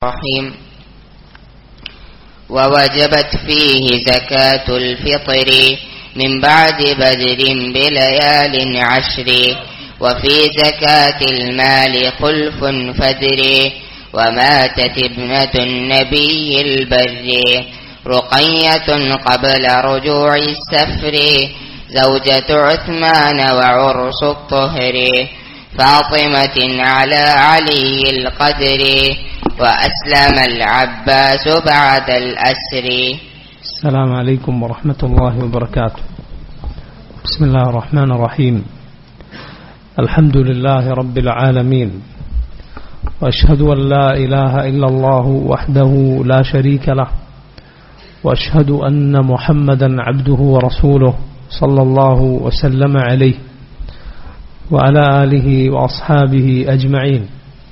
الرحيم ووجبت فيه زكاة الفطر من بعد بدر بليال عشر وفي زكاة المال خلف فدر وماتت ابنة النبي البر رقية قبل رجوع السفر زوجة عثمان وعرس الطهر فاطمة على علي القدر وأسلم العباس بعد الأسر السلام عليكم ورحمة الله وبركاته بسم الله الرحمن الرحيم الحمد لله رب العالمين وأشهد أن لا إله إلا الله وحده لا شريك له وأشهد أن محمدا عبده ورسوله صلى الله وسلم عليه وعلى آله وأصحابه أجمعين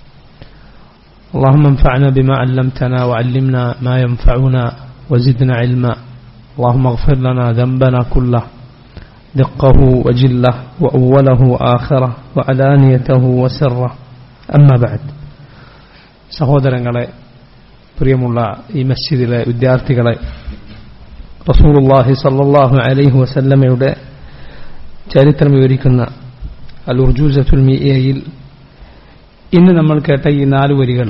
اللهم انفعنا بما علمتنا وعلمنا ما ينفعنا وزدنا علما اللهم اغفر لنا ذنبنا كله دقه وجله وأوله وآخره وعلانيته وسره أما بعد സഹോദരങ്ങളെ പ്രിയമുള്ള ഈ മസ്ജിദിലെ വിദ്യാർത്ഥികളെ റസൂലുള്ളാഹി സല്ലല്ലാഹു അലൈഹി വസല്ലമയുടെ ചരിത്രം വിവരിക്കുന്ന അൽ ഉർജൂസത്തുൽ മിയയിൽ ഇന്ന് നമ്മൾ കേട്ട ഈ നാല് വരികൾ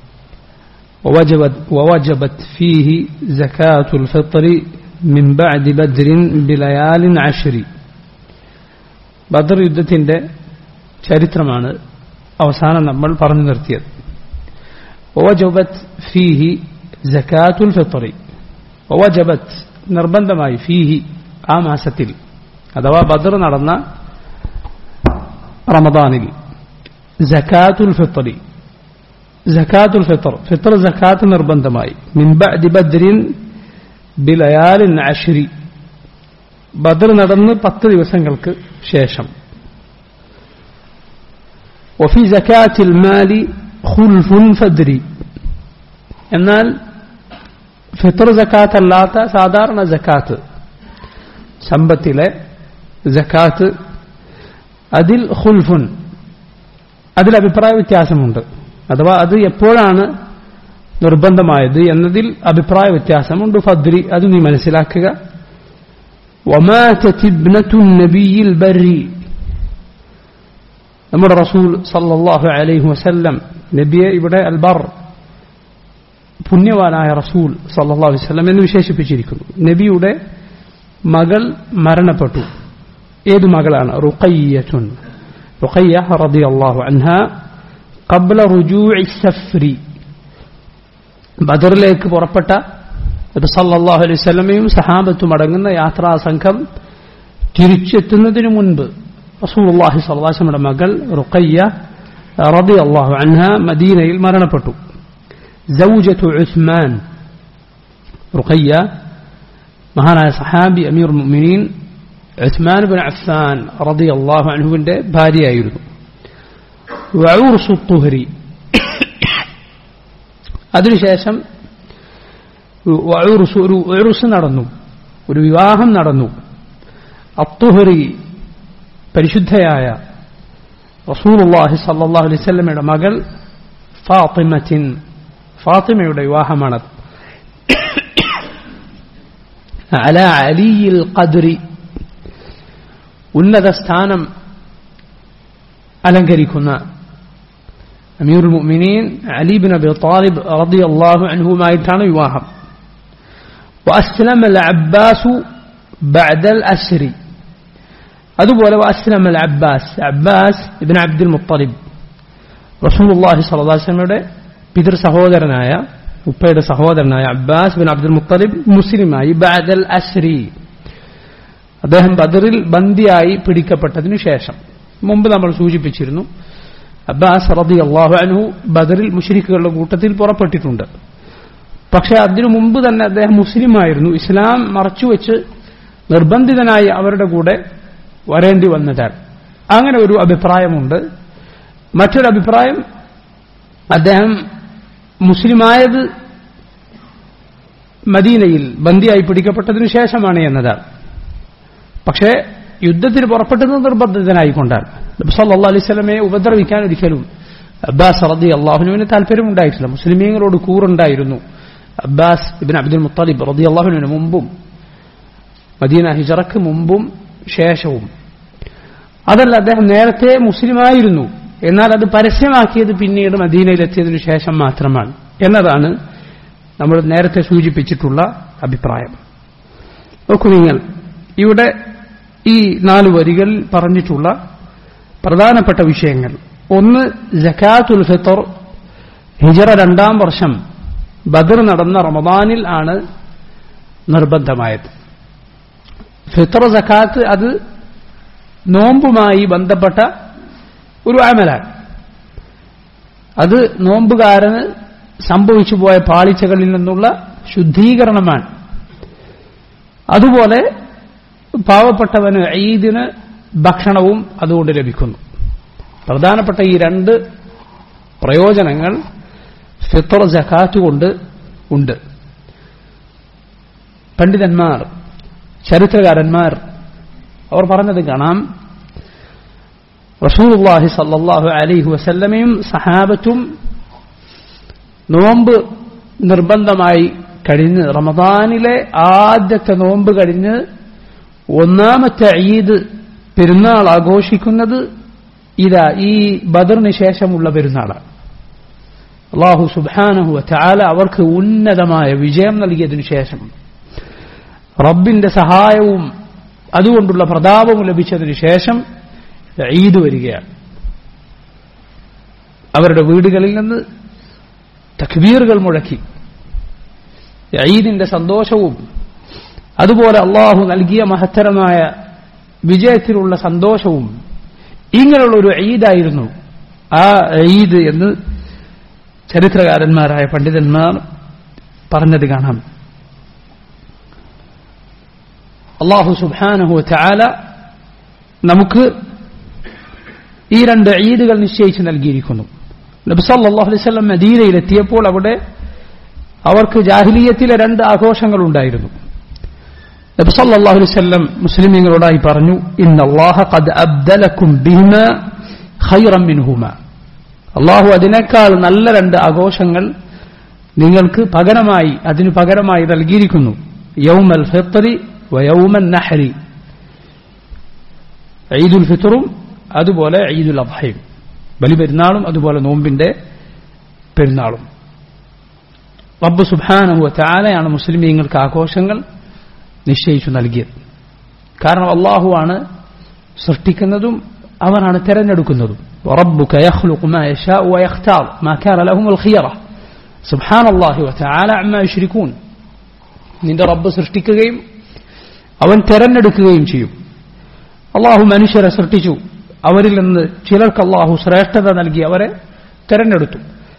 ووجبت فيه زكاة الفطر من بعد بدر بليال عشر ബദർ യുദ്ധത്തിന്റെ ചരിത്രമാണ് അവസാനം നമ്മൾ പറഞ്ഞു നിർത്തിയത് ووجبت فيه زكاة الفطر ووجبت നിർബന്ധമായി ഫീഹി ആ മാസത്തിൽ അഥവാ ബദർ നടന്ന റമദാനിൽ സക്കാത്തുൽ ഫിത്തറി സക്കാത്തുൽ ഫിത്തർ ഫിത്തർ സക്കാത്ത് നിർബന്ധമായി മിൻബഅദി ബദ്രിൻ ബിലയാലിൻ അഷ്രി ബദർ നടന്ന് പത്ത് ദിവസങ്ങൾക്ക് ശേഷം وفي زكاة المال خلف فدري എന്നാൽ ഫിത്തർ സക്കാത്ത് അല്ലാത്ത സാധാരണ സക്കാത്ത് സമ്പത്തിലെ സക്കാത്ത് അതിൽ ഖുൽഫുൻ അതിൽ അഭിപ്രായ വ്യത്യാസമുണ്ട് അഥവാ അത് എപ്പോഴാണ് നിർബന്ധമായത് എന്നതിൽ അഭിപ്രായ വ്യത്യാസമുണ്ട് ഫദ്രി അത് നീ മനസ്സിലാക്കുക നമ്മുടെ റസൂൽ സല്ലാഹു അലൈഹി വസല്ലം നബിയെ ഇവിടെ അൽബർ പുണ്യവാനായ റസൂൽ സല്ലാ അലൈഹി വസല്ലം എന്ന് വിശേഷിപ്പിച്ചിരിക്കുന്നു നബിയുടെ മകൾ മരണപ്പെട്ടു ഏത് മകളാണ് റുഖയ്യത്തുൻ റുഖയ്യ റളിയല്ലാഹു അൻഹ ഖബ്ല റുജൂഇ സഫ്രി ബദറിലേക്ക് പുറപ്പെട്ട നബി സല്ലല്ലാഹു അലൈഹി വസല്ലമയും സഹാബത്തും അടങ്ങുന്ന യാത്രാ സംഘം തിരിച്ചെത്തുന്നതിന് മുൻപ് റസൂലുള്ളാഹി സ്വല്ലല്ലാഹു അലൈഹി വസല്ലമയുടെ മകൾ റുഖയ്യ റളിയല്ലാഹു അൻഹ മദീനയിൽ മരണപ്പെട്ടു زوجة عثمان رقية മഹാനായ സഹാബി അമീർ മുഅ്മിനീൻ ഉസ്മാൻ ബിൻ അഫ്സാൻ റളിയല്ലാഹു അൻഹുവിന്റെ ഭാര്യയായിരുന്നു വഊർസു തുഹരി അതിനുശേഷം വഊർസു ഒരു ഉറുസ് നടന്നു ഒരു വിവാഹം നടന്നു അത്തുഹരി പരിശുദ്ധയായ റസൂലുള്ളാഹി സല്ലല്ലാഹു അലൈഹി വസല്ലമയുടെ മകൾ ഫാത്തിമത്തിൻ ഫാത്തിമയുടെ വിവാഹമാണത് അല അലിയിൽ ഖദ്രി ഉന്നത സ്ഥാനം അലങ്കരിക്കുന്ന അമീർ മുഅ്മിനീൻ അലി ബിൻ അബി താലിബ് റളിയല്ലാഹു അൻഹുമായിട്ടാണ് വിവാഹം وأسلم العباس بعد الأسر അതുപോലെ وأسلم العباس അബ്ബാസ് ഇബ്ൻ അബ്ദുൽ മുത്തലിബ് റസൂലുള്ളാഹി സ്വല്ലല്ലാഹു അലൈഹി വസല്ലമയുടെ പിതൃ സഹോദരനായ ഉപ്പയുടെ സഹോദരനായ അബ്ബാസ് ബിൻ അബ്ദുൽ മുത്തലിബ് മുസ്ലിമായി ബാദൽ അസ്രി അദ്ദേഹം ബദറിൽ ബന്ദിയായി പിടിക്കപ്പെട്ടതിനു ശേഷം മുമ്പ് നമ്മൾ സൂചിപ്പിച്ചിരുന്നു അബ്ബാസ് റബി അള്ളാഹു അൻഹു ബദറിൽ മുഷരിക്കുകളുടെ കൂട്ടത്തിൽ പുറപ്പെട്ടിട്ടുണ്ട് പക്ഷെ അതിനു മുമ്പ് തന്നെ അദ്ദേഹം മുസ്ലിമായിരുന്നു ഇസ്ലാം മറച്ചുവെച്ച് നിർബന്ധിതനായി അവരുടെ കൂടെ വരേണ്ടി വന്നതാണ് അങ്ങനെ ഒരു അഭിപ്രായമുണ്ട് മറ്റൊരു അഭിപ്രായം അദ്ദേഹം മുസ്ലിമായത് മദീനയിൽ ബന്ദിയായി പിടിക്കപ്പെട്ടതിനു ശേഷമാണ് എന്നതാണ് പക്ഷേ യുദ്ധത്തിന് പുറപ്പെട്ടത് നിർബന്ധിതനായിക്കൊണ്ടാണ് നബി സല്ലല്ലാഹു അലൈഹി സ്വലമയെ ഉപദ്രവിക്കാൻ ഒരിക്കലും അബ്ബാസ് റതി അള്ളാഹുനുവിന് താല്പര്യമുണ്ടായിട്ടില്ല മുസ്ലിമീങ്ങളോട് കൂറുണ്ടായിരുന്നു അബ്ബാസ് ഇബിൻ അബ്ദുൽ മുത്തലിബ് റതി അള്ളാഹുനുവിന് മുമ്പും മദീന ഹിജറക്ക് മുമ്പും ശേഷവും അതല്ല അദ്ദേഹം നേരത്തെ മുസ്ലിമായിരുന്നു എന്നാൽ അത് പരസ്യമാക്കിയത് പിന്നീട് മദീനയിലെത്തിയതിനു ശേഷം മാത്രമാണ് എന്നതാണ് നമ്മൾ നേരത്തെ സൂചിപ്പിച്ചിട്ടുള്ള അഭിപ്രായം നോക്കൂ നിങ്ങൾ ഇവിടെ ഈ നാല് വരികളിൽ പറഞ്ഞിട്ടുള്ള പ്രധാനപ്പെട്ട വിഷയങ്ങൾ ഒന്ന് ജക്കാത്തുൽ ഫിത്തർ ഹിജറ രണ്ടാം വർഷം ബദർ നടന്ന റമദാനിൽ ആണ് നിർബന്ധമായത് ഫിത്തർ ജക്കാത്ത് അത് നോമ്പുമായി ബന്ധപ്പെട്ട ഒരു അമലാണ് അത് നോമ്പുകാരന് സംഭവിച്ചു പോയ പാളിച്ചകളിൽ നിന്നുള്ള ശുദ്ധീകരണമാണ് അതുപോലെ പാവപ്പെട്ടവന് ഈദിന് ഭക്ഷണവും അതുകൊണ്ട് ലഭിക്കുന്നു പ്രധാനപ്പെട്ട ഈ രണ്ട് പ്രയോജനങ്ങൾ ഫിത്തർ ജക്കാത്ത് കൊണ്ട് ഉണ്ട് പണ്ഡിതന്മാർ ചരിത്രകാരന്മാർ അവർ പറഞ്ഞത് കാണാം റസൂലുള്ളാഹി സല്ലല്ലാഹു അലൈഹി വസല്ലമയും സഹാബത്തും നോമ്പ് നിർബന്ധമായി കഴിഞ്ഞ് റമദാനിലെ ആദ്യത്തെ നോമ്പ് കഴിഞ്ഞ് ഒന്നാമത്തെ ഈദ് പെരുന്നാൾ ആഘോഷിക്കുന്നത് ഇതാ ഈ ബദറിന് ശേഷമുള്ള പെരുന്നാളാണ് അള്ളാഹു സുബാനഹു ചാല അവർക്ക് ഉന്നതമായ വിജയം നൽകിയതിനു ശേഷം റബ്ബിന്റെ സഹായവും അതുകൊണ്ടുള്ള പ്രതാപവും ലഭിച്ചതിനു ശേഷം ഈദ് വരികയാണ് അവരുടെ വീടുകളിൽ നിന്ന് തക്ബീറുകൾ മുഴക്കി ഈദിന്റെ സന്തോഷവും അതുപോലെ അള്ളാഹു നൽകിയ മഹത്തരമായ വിജയത്തിലുള്ള സന്തോഷവും ഇങ്ങനെയുള്ള ഒരു ഈദായിരുന്നു ആ ഈദ് എന്ന് ചരിത്രകാരന്മാരായ പണ്ഡിതന്മാർ പറഞ്ഞത് കാണാം അള്ളാഹു സുബാനഹു ചാല നമുക്ക് ഈ രണ്ട് ഈദുകൾ നിശ്ചയിച്ച് നൽകിയിരിക്കുന്നു നബ്സല്ലാഹു അലൈഹി സ്വലം മദീനയിലെത്തിയപ്പോൾ അവിടെ അവർക്ക് ജാഹിലീയത്തിലെ രണ്ട് ആഘോഷങ്ങൾ ഉണ്ടായിരുന്നു നബ്സല്ലാഹു അലൈഹി സ്വലം മുസ്ലിമീങ്ങളോടായി പറഞ്ഞു ഇന്നല്ലാഹ ഖദ് അബ്ദലക്കും ബിഹിമ ഖൈറം മിൻഹുമ അള്ളാഹു അതിനേക്കാൾ നല്ല രണ്ട് ആഘോഷങ്ങൾ നിങ്ങൾക്ക് പകരമായി അതിനു പകരമായി നൽകിയിരിക്കുന്നു യൗമൽ ഫിത്രി വയൗമൻ നഹരി ഈദുൽ ഫിത്തറും അതുപോലെ ഈദുൽ അബ്ഹയും ബലി പെരുന്നാളും അതുപോലെ നോമ്പിന്റെ പെരുന്നാളും റബ്ബ് സുബാനഹു ചാലയാണ് മുസ്ലിമീങ്ങൾക്ക് ആഘോഷങ്ങൾ നിശ്ചയിച്ചു നൽകിയത് കാരണം അള്ളാഹുവാണ് സൃഷ്ടിക്കുന്നതും അവനാണ് തെരഞ്ഞെടുക്കുന്നതും وربك يخلق ما يشاء ويختار ما كان لهم الخيرة سبحان الله وتعالى عما يشركون നിന്റെ റബ്ബ് സൃഷ്ടിക്കുകയും അവൻ തെരഞ്ഞെടുക്കുകയും ചെയ്യും അള്ളാഹു മനുഷ്യരെ സൃഷ്ടിച്ചു അവരിൽ നിന്ന് ചിലർക്ക് അള്ളാഹു ശ്രേഷ്ഠത നൽകി അവരെ തെരഞ്ഞെടുത്തു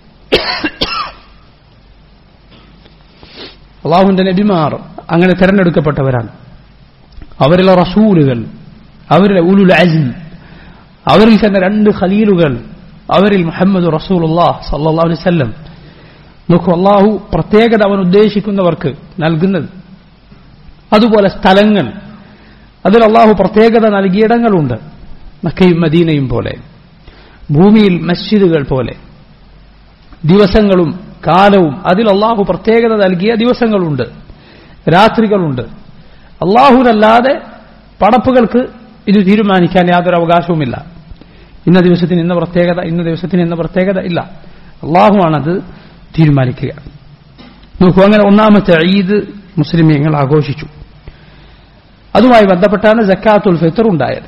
അള്ളാഹുവിന്റെ നബിമാർ അങ്ങനെ തെരഞ്ഞെടുക്കപ്പെട്ടവരാണ് അവരിലെ റസൂലുകൾ അവരിലെ ഉലുൽ അസിം അവരിൽ തന്നെ രണ്ട് ഖലീലുകൾ അവരിൽ മുഹമ്മദ് റസൂലുല്ലാഹ് സല്ലാ അലൈവല്ലം നോക്കൂ അള്ളാഹു പ്രത്യേകത അവൻ ഉദ്ദേശിക്കുന്നവർക്ക് നൽകുന്നത് അതുപോലെ സ്ഥലങ്ങൾ അതിൽ അള്ളാഹു പ്രത്യേകത നൽകിയിടങ്ങളുണ്ട് മക്കയും മദീനയും പോലെ ഭൂമിയിൽ മസ്ജിദുകൾ പോലെ ദിവസങ്ങളും കാലവും അതിൽ അള്ളാഹു പ്രത്യേകത നൽകിയ ദിവസങ്ങളുണ്ട് രാത്രികളുണ്ട് അള്ളാഹുനല്ലാതെ പടപ്പുകൾക്ക് ഇത് തീരുമാനിക്കാൻ യാതൊരു അവകാശവുമില്ല ഇന്ന ദിവസത്തിന് ഇന്ന പ്രത്യേകത ഇന്ന ദിവസത്തിന് ഇന്ന പ്രത്യേകത ഇല്ല അള്ളാഹുവാണത് തീരുമാനിക്കുക നോക്കൂ അങ്ങനെ ഒന്നാമത്തെ ഈദ് മുസ്ലിമീങ്ങൾ ആഘോഷിച്ചു അതുമായി ബന്ധപ്പെട്ടാണ് ജക്കാത്തുൽ ഫിത്തർ ഉണ്ടായത്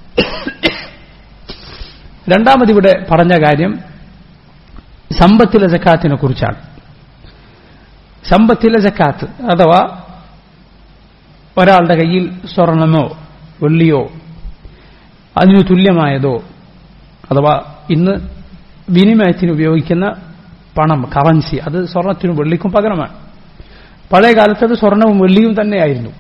രണ്ടാമത് ഇവിടെ പറഞ്ഞ കാര്യം സമ്പത്തിലെ ജക്കാത്തിനെ കുറിച്ചാണ് സമ്പത്തിലെ ജക്കാത്ത് അഥവാ ഒരാളുടെ കയ്യിൽ സ്വർണമോ വെള്ളിയോ അതിനു തുല്യമായതോ അഥവാ ഇന്ന് വിനിമയത്തിന് ഉപയോഗിക്കുന്ന പണം കറൻസി അത് സ്വർണത്തിനും വെള്ളിക്കും പകരമാണ് പഴയ കാലത്ത് അത് സ്വർണവും വെള്ളിയും തന്നെയായിരുന്നു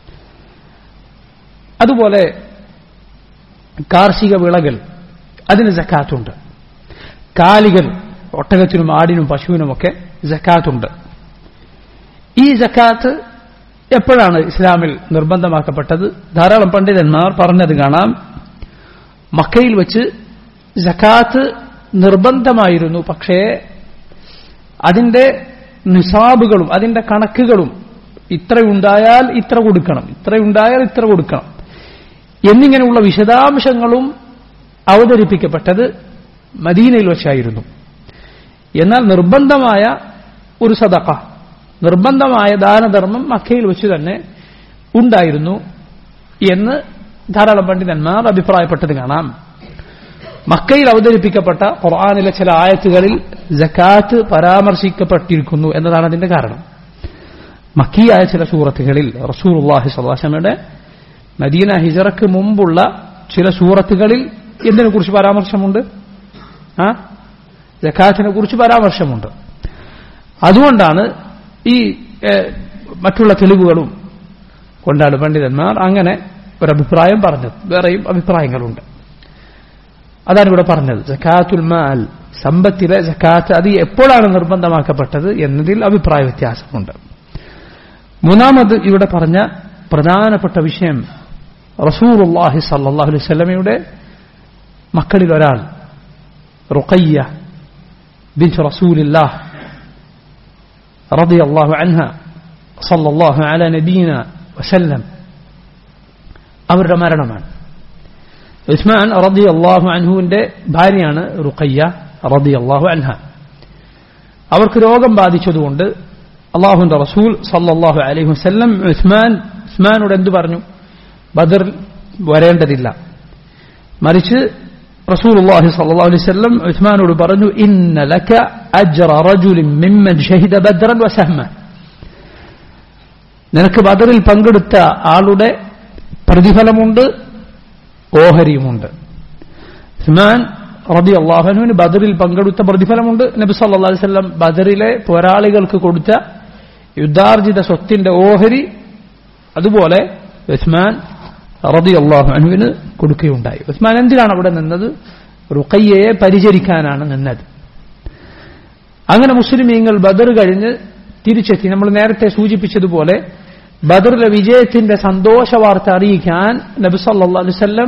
അതുപോലെ കാർഷിക വിളകൾ അതിന് ജക്കാത്തുണ്ട് കാലികൾ ഒട്ടകത്തിനും ആടിനും പശുവിനുമൊക്കെ ജക്കാത്തുണ്ട് ഈ ജക്കാത്ത് എപ്പോഴാണ് ഇസ്ലാമിൽ നിർബന്ധമാക്കപ്പെട്ടത് ധാരാളം പണ്ഡിതന്മാർ പറഞ്ഞത് കാണാം മക്കയിൽ വെച്ച് ജക്കാത്ത് നിർബന്ധമായിരുന്നു പക്ഷേ അതിന്റെ നിസാബുകളും അതിന്റെ കണക്കുകളും ഇത്രയുണ്ടായാൽ ഇത്ര കൊടുക്കണം ഇത്രയുണ്ടായാൽ ഇത്ര കൊടുക്കണം എന്നിങ്ങനെയുള്ള വിശദാംശങ്ങളും അവതരിപ്പിക്കപ്പെട്ടത് മദീനയിൽ വെച്ചായിരുന്നു എന്നാൽ നിർബന്ധമായ ഒരു സദക്ക നിർബന്ധമായ ദാനധർമ്മം മക്കയിൽ വെച്ച് തന്നെ ഉണ്ടായിരുന്നു എന്ന് ധാരാളം പണ്ഡിതന്മാർ അഭിപ്രായപ്പെട്ടത് കാണാം മക്കയിൽ അവതരിപ്പിക്കപ്പെട്ട ഖുർആാനിലെ ചില ആയത്തുകളിൽ ജക്കാത്ത് പരാമർശിക്കപ്പെട്ടിരിക്കുന്നു എന്നതാണ് അതിന്റെ കാരണം മക്കിയായ ചില സൂറത്തുകളിൽ റസൂൽ അള്ളാഹി സ്വലാസമയുടെ മദീന ഹിജറക്ക് മുമ്പുള്ള ചില സൂറത്തുകളിൽ എന്തിനെ കുറിച്ച് പരാമർശമുണ്ട് ആ ജക്കാത്തിനെ കുറിച്ച് പരാമർശമുണ്ട് അതുകൊണ്ടാണ് ഈ ഏഹ്, മറ്റുള്ള തെളിവുകളും കൊണ്ടാണ് പണ്ഡിതന്മാർ അങ്ങനെ ഒരഭിപ്രായം പറഞ്ഞത് വേറെയും അഭിപ്രായങ്ങളുണ്ട് അതാണ് ഇവിടെ പറഞ്ഞത് ജക്കാത്തുൽ മാൽ സമ്പത്തിലെ ജക്കാത്ത് അത് എപ്പോഴാണ് നിർബന്ധമാക്കപ്പെട്ടത് എന്നതിൽ അഭിപ്രായ വ്യത്യാസമുണ്ട് മൂന്നാമത് ഇവിടെ പറഞ്ഞ പ്രധാനപ്പെട്ട വിഷയം റസൂറുല്ലാഹി സല്ലാഹു അലൈഹി സ്വലമയുടെ മക്കളിൽ ഒരാൾ റുഖയ്യ ബിൻ റസൂലില്ലാഹ് رضي الله عنها صلى الله على نبينا وسلم അവരുടെ മരണമാണ് ഉസ്മാൻ റതി അള്ളാഹു അൻഹുവിന്റെ ഭാര്യയാണ് റുഖയ്യ റതി അള്ളാഹു അൻഹ അവർക്ക് രോഗം ബാധിച്ചതുകൊണ്ട് അള്ളാഹുന്റെ റസൂൽ സല്ലാഹു അലൈഹി വസ്ല്ലം ഉസ്മാൻ ഉസ്മാനോട് എന്തു പറഞ്ഞു ബദർ വരേണ്ടതില്ല മറിച്ച് റസൂൽ അള്ളാഹി സല്ലാ അലൈഹി വസ്ല്ലം ഉസ്മാനോട് പറഞ്ഞു ഇന്ന ലക അജ്റ റജുലിൻ മിമ്മൻ ഷഹിദ ബദ്രൻ വസഹ്മ നിനക്ക് ബദറിൽ പങ്കെടുത്ത ആളുടെ പ്രതിഫലമുണ്ട് ഓഹരിയുമുണ്ട് ഉസ്മാൻ റബി അള്ളാഹുനുവിന് ബദറിൽ പങ്കെടുത്ത പ്രതിഫലമുണ്ട് നബി സല്ലാ അലൈഹി വസല്ലം ബദറിലെ പോരാളികൾക്ക് കൊടുത്ത യുദ്ധാർജിത സ്വത്തിന്റെ ഓഹരി അതുപോലെ ഉസ്മാൻ റബി അള്ളാഹു അനുവിന് കൊടുക്കുകയുണ്ടായി ഉസ്മാൻ എന്തിനാണ് അവിടെ നിന്നത് റുഖയ്യയെ പരിചരിക്കാനാണ് നിന്നത് അങ്ങനെ മുസ്ലിമീങ്ങൾ ബദർ കഴിഞ്ഞ് തിരിച്ചെത്തി നമ്മൾ നേരത്തെ സൂചിപ്പിച്ചതുപോലെ ബദറിലെ വിജയത്തിന്റെ സന്തോഷ വാർത്ത അറിയിക്കാൻ നബി സല്ലാ അലൈവല്ലം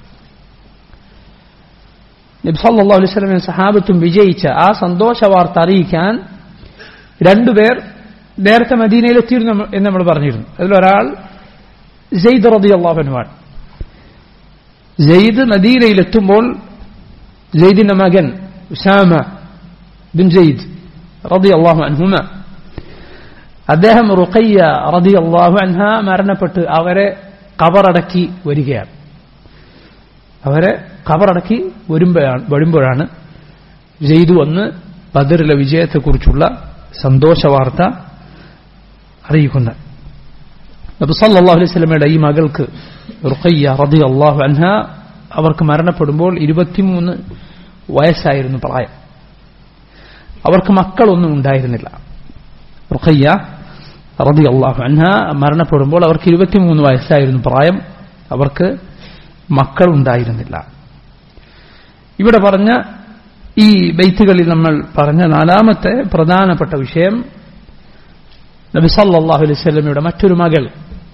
നബി സല്ലാ അലൈവല്ലം സഹാബത്തും വിജയിച്ച ആ സന്തോഷ വാർത്ത അറിയിക്കാൻ രണ്ടുപേർ നേരത്തെ മദീനയിലെത്തിയിരുന്നു എന്ന് നമ്മൾ പറഞ്ഞിരുന്നു അതിലൊരാൾ ജെയ്ദ് റബി അള്ളാഹുനുമാണ് ജെയ്ദ് മദീനയിലെത്തുമ്പോൾ ജെയ്ദിന്റെ മകൻ ഉസാമ ബിൻ ജെയ്ദ് റബി അള്ളാഹു അൻഹുമ അദ്ദേഹം റുഖയ്യ റതി അള്ളാഹു അൻഹ മരണപ്പെട്ട് അവരെ കബറടക്കി വരികയാണ് അവരെ കബറടക്കി വരുമ്പോഴാണ് വരുമ്പോഴാണ് ജെയ്തു വന്ന് ബദറിലെ വിജയത്തെക്കുറിച്ചുള്ള സന്തോഷ വാർത്ത അറിയിക്കുന്നത് നബി സല്ലല്ലാഹു അലൈഹി വസല്ലമയുടെ ഈ മകൾക്ക് റുഖയ്യ റതി അള്ളാഹു അൻഹ അവർക്ക് മരണപ്പെടുമ്പോൾ ഇരുപത്തിമൂന്ന് വയസ്സായിരുന്നു പ്രായം അവർക്ക് മക്കളൊന്നും ഉണ്ടായിരുന്നില്ല റുഖയ്യ റതി അള്ളാഹു അൻഹ മരണപ്പെടുമ്പോൾ അവർക്ക് ഇരുപത്തിമൂന്ന് വയസ്സായിരുന്നു പ്രായം അവർക്ക് മക്കൾ ഉണ്ടായിരുന്നില്ല ഇവിടെ പറഞ്ഞ ഈ ബൈത്തുകളിൽ നമ്മൾ പറഞ്ഞ നാലാമത്തെ പ്രധാനപ്പെട്ട വിഷയം നബി സല്ലല്ലാഹു അലൈഹി വസല്ലമയുടെ മറ്റൊരു മകൾ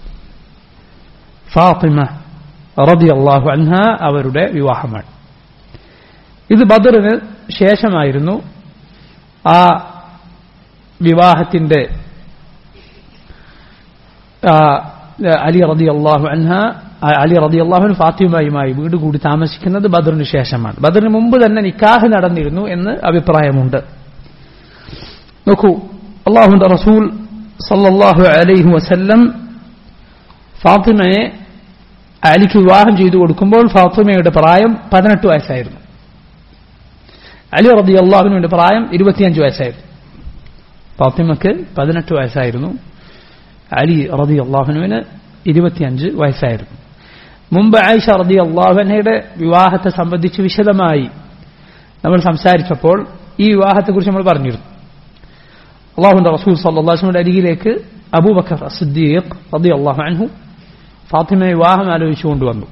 ഫാത്തിമ റബി അള്ളാഹു അൻഹ അവരുടെ വിവാഹമാണ് ഇത് ബദറിന് ശേഷമായിരുന്നു ആ വിവാഹത്തിന്റെ അലി റതി അള്ളാഹു അൻഹ അലി റതി അള്ളാഹുൻ ഫാത്തിമയുമായി വീട് കൂടി താമസിക്കുന്നത് ബദറിന് ശേഷമാണ് ബദറിന് മുമ്പ് തന്നെ നിക്കാഹ് നടന്നിരുന്നു എന്ന് അഭിപ്രായമുണ്ട് നോക്കൂ അള്ളാഹുന്റെ റസൂൽ സല്ലല്ലാഹു അലൈഹി വസല്ലം ഫാത്തിമയെ അലിക്ക് വിവാഹം ചെയ്തു കൊടുക്കുമ്പോൾ ഫാത്തിമയുടെ പ്രായം പതിനെട്ട് വയസ്സായിരുന്നു അലി റബി അള്ളാഹുവിന്റെ പ്രായം ഇരുപത്തിയഞ്ച് വയസ്സായിരുന്നു ഫാത്തിമക്ക് പതിനെട്ട് വയസ്സായിരുന്നു അലി റബി അള്ളാഹുനുവിന് ഇരുപത്തിയഞ്ച് വയസ്സായിരുന്നു മുമ്പ് ആയിഷ റബി അള്ളാഹുനയുടെ വിവാഹത്തെ സംബന്ധിച്ച് വിശദമായി നമ്മൾ സംസാരിച്ചപ്പോൾ ഈ വിവാഹത്തെക്കുറിച്ച് നമ്മൾ പറഞ്ഞിരുന്നു അള്ളാഹുന്റെ റസൂൽ സല്ലാസ്മിന്റെ അരികിലേക്ക് അബൂബക്കർ സിദ്ദീഖ് റബി അള്ളാഹു അൻഹു ഫാത്തിമയെ വിവാഹം ആലോചിച്ചു കൊണ്ടുവന്നു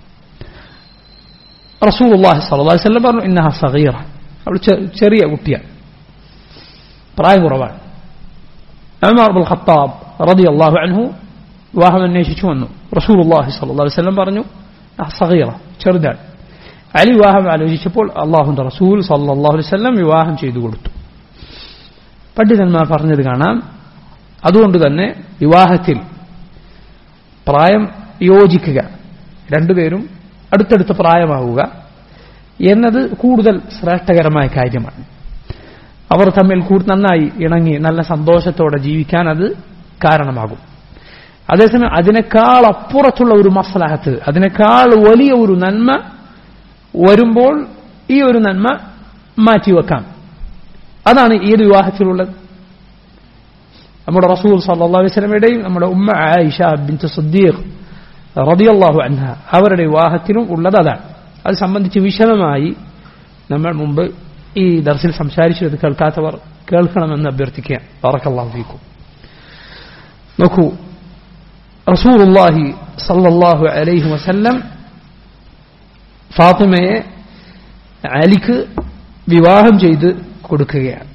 റസൂൽ അള്ളാഹി സല്ലാ വല്ലം പറഞ്ഞു ഇന്നഹ സഗീറ അവൾ ചെറിയ കുട്ടിയാണ് പ്രായം കുറവാണ് അമർബുൽ ഖത്താബ് റതി അള്ളാഹു അൻഹു വിവാഹം അന്വേഷിച്ചു വന്നു റസൂൽ അള്ളാഹി സല്ലാ വല്ലം പറഞ്ഞു സഗീറ ചെറുതാണ് അലി വിവാഹം ആലോചിച്ചപ്പോൾ അള്ളാഹുന്റെ റസൂൽ സല്ലാഹു അലൈഹി വസല്ലം വിവാഹം ചെയ്തു കൊടുത്തു പണ്ഡിതന്മാർ പറഞ്ഞത് കാണാം അതുകൊണ്ട് തന്നെ വിവാഹത്തിൽ പ്രായം യോജിക്കുക രണ്ടുപേരും അടുത്തടുത്ത പ്രായമാവുക എന്നത് കൂടുതൽ ശ്രേഷ്ഠകരമായ കാര്യമാണ് അവർ തമ്മിൽ കൂടുതൽ നന്നായി ഇണങ്ങി നല്ല സന്തോഷത്തോടെ ജീവിക്കാൻ അത് കാരണമാകും അതേസമയം അതിനേക്കാൾ അപ്പുറത്തുള്ള ഒരു മസലഹത്ത് അതിനേക്കാൾ വലിയ ഒരു നന്മ വരുമ്പോൾ ഈ ഒരു നന്മ മാറ്റിവെക്കാം അതാണ് ഏത് വിവാഹത്തിലുള്ളത് നമ്മുടെ റസൂൽ സല്ലല്ലാഹു അലൈഹി വസല്ലമയുടെയും നമ്മുടെ ഉമ്മ ആയിഷ ബിൻത്ത് സദ്ദീഖ് റളിയല്ലാഹു അൻഹ അവരുടെ വിവാഹത്തിലും ഉള്ളത് അതാണ് അത് സംബന്ധിച്ച് വിശദമായി നമ്മൾ മുമ്പ് ഈ ദർസിൽ സംസാരിച്ചത് കേൾക്കാത്തവർ കേൾക്കണമെന്ന് അഭ്യർത്ഥിക്കുക ബറക്കല്ലാഹു ഫീക്കും നോക്കൂ റസൂലുള്ളാഹി സല്ലല്ലാഹു അലൈഹി വസല്ലം ഫാത്തിമയെ അലിക്ക് വിവാഹം ചെയ്ത് കൊടുക്കുകയാണ്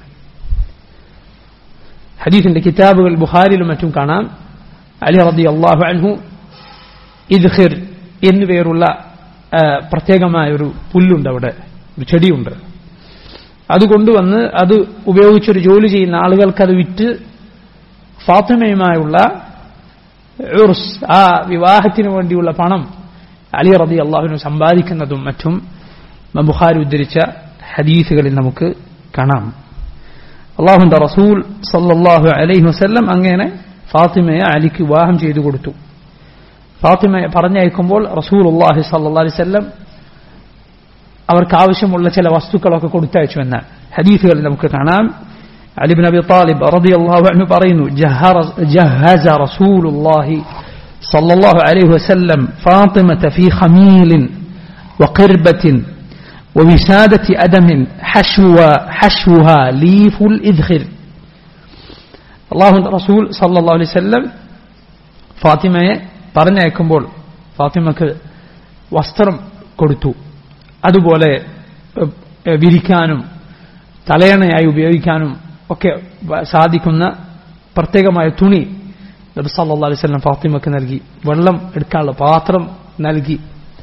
ഹദീസിന്റെ കിതാബുകൾ ബുഹാരിലും മറ്റും കാണാം അലി റബി അള്ളാഹു അൻഹു ഇദ്ഹിർ എന്നു പേരുള്ള പ്രത്യേകമായ ഒരു പുല്ലുണ്ട് അവിടെ ഒരു ചെടിയുണ്ട് അത് കൊണ്ടുവന്ന് അത് ഉപയോഗിച്ചൊരു ജോലി ചെയ്യുന്ന ആളുകൾക്ക് അത് വിറ്റ് ഫാത്തിമയുമായുള്ള ഉർസ് ആ വിവാഹത്തിന് വേണ്ടിയുള്ള പണം അലി റബി അള്ളാഹുവിന് സമ്പാദിക്കുന്നതും മറ്റും ബുഖാരി ഉദ്ധരിച്ച ഹദീസുകളിൽ നമുക്ക് കാണാം അള്ളാഹുന്റെ റസൂൽ സല്ലാഹു അലൈഹി വസ്ല്ലം അങ്ങനെ ഫാത്തിമയെ അലിക്ക് വിവാഹം ചെയ്തു കൊടുത്തു ഫാത്തിമയെ പറഞ്ഞയക്കുമ്പോൾ റസൂൽ അള്ളാഹി സല്ലാ അലൈവല്ലം അവർക്ക് ആവശ്യമുള്ള ചില വസ്തുക്കളൊക്കെ കൊടുത്തയച്ചു എന്നാണ് ഹദീസുകളിൽ നമുക്ക് കാണാം علي بن ابي طالب رضي الله عنه പറയുന്നു جهز رسول الله صلى الله عليه وسلم فاطمة في خميل وقربة ووسادة أدم حشو حشوها ليف الإذخر الله റസൂൽ സല്ലല്ലാഹു അലൈഹി വസല്ലം ഫാത്തിമയെ പറഞ്ഞയക്കുമ്പോൾ ഫാത്തിമക്ക് വസ്ത്രം കൊടുത്തു അതുപോലെ വിരിക്കാനും തലയണയായി ഉപയോഗിക്കാനും ഒക്കെ സാധിക്കുന്ന പ്രത്യേകമായ തുണി നബി സല്ലല്ലാഹു അലൈഹി വസല്ലം ഫാത്തിമക്ക് നൽകി വെള്ളം എടുക്കാനുള്ള പാത്രം നൽകി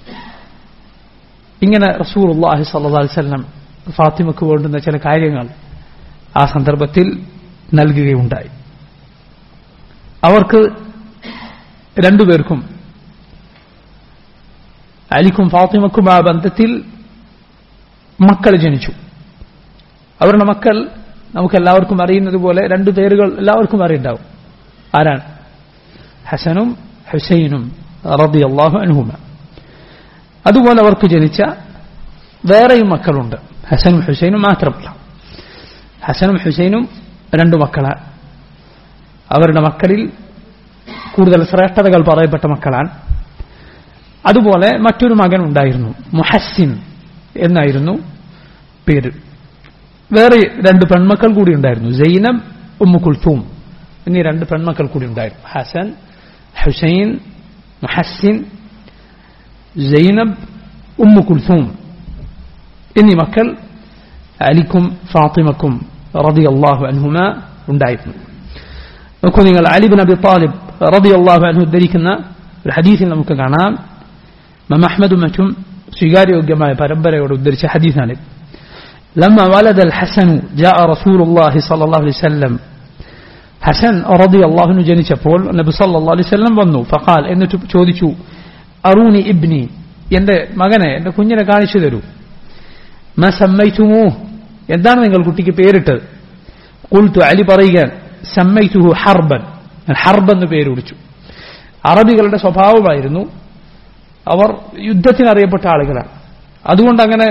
ഇങ്ങനെ റസൂലുള്ളാഹി സല്ലല്ലാഹു അലൈഹി വസല്ലം ഫാത്തിമക്ക് വേണ്ടുന്ന ചില കാര്യങ്ങൾ ആ സന്ദർഭത്തിൽ നൽകുകയുണ്ടായി അവർക്ക് രണ്ടുപേർക്കും അലിക്കും ഫാത്തിമക്കും ആ ബന്ധത്തിൽ മക്കൾ ജനിച്ചു അവരുടെ മക്കൾ നമുക്ക് എല്ലാവർക്കും അറിയുന്നത് പോലെ രണ്ടു പേരുകൾ എല്ലാവർക്കും അറിയുണ്ടാവും ആരാണ് ഹസനും ഹുസൈനും റബി അള്ളാഹു അനുഹുമ അതുപോലെ അവർക്ക് ജനിച്ച വേറെയും മക്കളുണ്ട് ഹസനും ഹുസൈനും മാത്രമല്ല ഹസനും ഹുസൈനും രണ്ടു മക്കളാണ് അവരുടെ മക്കളിൽ കൂടുതൽ ശ്രേഷ്ഠതകൾ പറയപ്പെട്ട മക്കളാണ് അതുപോലെ മറ്റൊരു മകൻ ഉണ്ടായിരുന്നു മുഹസ്സിൻ എന്നായിരുന്നു പേര് വേറെ രണ്ട് പെൺമക്കൾ കൂടി ഉണ്ടായിരുന്നു സൈനബ് ഉമ്മു കുൽത്തൂം എന്നീ രണ്ട് പെൺമക്കൾ കൂടി ഉണ്ടായിരുന്നു Hasan Husain Muhsin Zainab Umm Kulthum എന്നീ മക്കൾ അലിക്കും ഫാത്തിമക്കും റതി അള്ളാഹു അൻഹുമ ഉണ്ടായിരുന്നു നോക്കൂ നിങ്ങൾ അലിബിൻ അബി താലിബ് റതി അള്ളാഹു അൻഹു ഉദ്ധരിക്കുന്ന ഒരു ഹദീസിൽ നമുക്ക് കാണാം മം അഹമ്മദും മറ്റും സ്വീകാര്യോഗ്യമായ പരമ്പരയോട് ഉദ്ധരിച്ച ഹദീസാണിത് لما ولد الحسن جاء رسول الله صلى الله عليه وسلم حسن رضي الله عنه ജനിച്ചപ്പോൾ നബി സല്ലല്ലാഹു അലൈഹി വസല്ലം വന്നു ഫഖാൽ എന്നിട്ട് ചോദിച്ചു അറൂനി ഇബ്നി എന്റെ മകനെ എന്റെ കുഞ്ഞിനെ കാണിച്ചു തരൂ മാ സമ്മൈതുമൂ എന്താണ് നിങ്ങൾ കുട്ടിക്ക് പേരിട്ടത് കുൽത്തു അലി പറയുക സമ്മൈതുഹു ഹർബൻ ഞാൻ ഹർബ് എന്ന് പേര് വിളിച്ചു അറബികളുടെ സ്വഭാവമായിരുന്നു അവർ യുദ്ധത്തിന് അറിയപ്പെട്ട ആളുകളാണ് അതുകൊണ്ട് അങ്ങനെ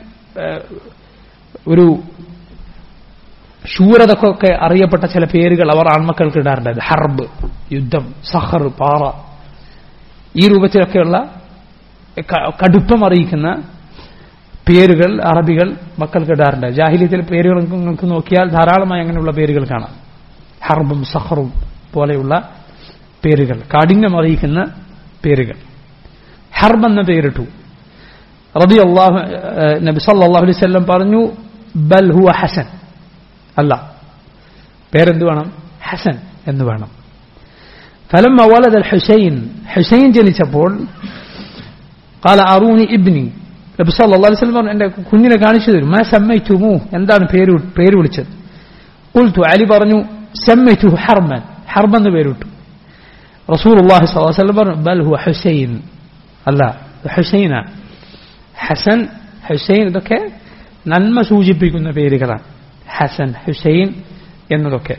ഒരു ശൂരതക്കൊക്കെ അറിയപ്പെട്ട ചില പേരുകൾ അവർ ആൺമക്കൾക്ക് ഇടാറുണ്ടായത് ഹർബ് യുദ്ധം സഹർ പാറ ഈ രൂപത്തിലൊക്കെയുള്ള കടുപ്പം അറിയിക്കുന്ന പേരുകൾ അറബികൾ മക്കൾക്ക് ഇടാറുണ്ട് ജാഹിലിയത്തിലെ പേരുകൾ നിങ്ങൾക്ക് നോക്കിയാൽ ധാരാളമായി അങ്ങനെയുള്ള പേരുകൾ കാണാം ഹർബും സഹറും പോലെയുള്ള പേരുകൾ കാഠിന്യം അറിയിക്കുന്ന പേരുകൾ ഹർബ് എന്ന പേരിട്ടു റബി അള്ളാഹു നബി സല്ലാഹു അലൈഹി സ്വല്ലം പറഞ്ഞു ബൽ ഹുവ ഹസൻ അല്ല പേരെന്ത് വേണം ഹസൻ എന്ന് വേണം ഫലം ولد الحسين حسين ജനിച്ചപ്പോൾ قال أروني ابني നബി സല്ലല്ലാഹു അലൈഹി വസല്ലം പറഞ്ഞു എന്റെ കുഞ്ഞിനെ കാണിച്ചു തരും മാ സമ്മൈതുമു എന്താണ് പേര് വി- പേര് വിളിച്ചത് ഖുൽതു അലി പറഞ്ഞു സമ്മൈതു ഹർമൻ ഹർമൻ എന്ന് പേരിട്ടു റസൂലുള്ളാഹി സ്വല്ലല്ലാഹു അലൈഹി വസല്ലം പറഞ്ഞു ബൽ ഹുവ ഹുസൈൻ അല്ല ഹുസൈനാണ് ഹസൻ ഹുസൈൻ ഇതൊക്കെ നന്മ സൂചിപ്പിക്കുന്ന പേരുകളാണ് ഹസൻ ഹുസൈൻ എന്നതൊക്കെ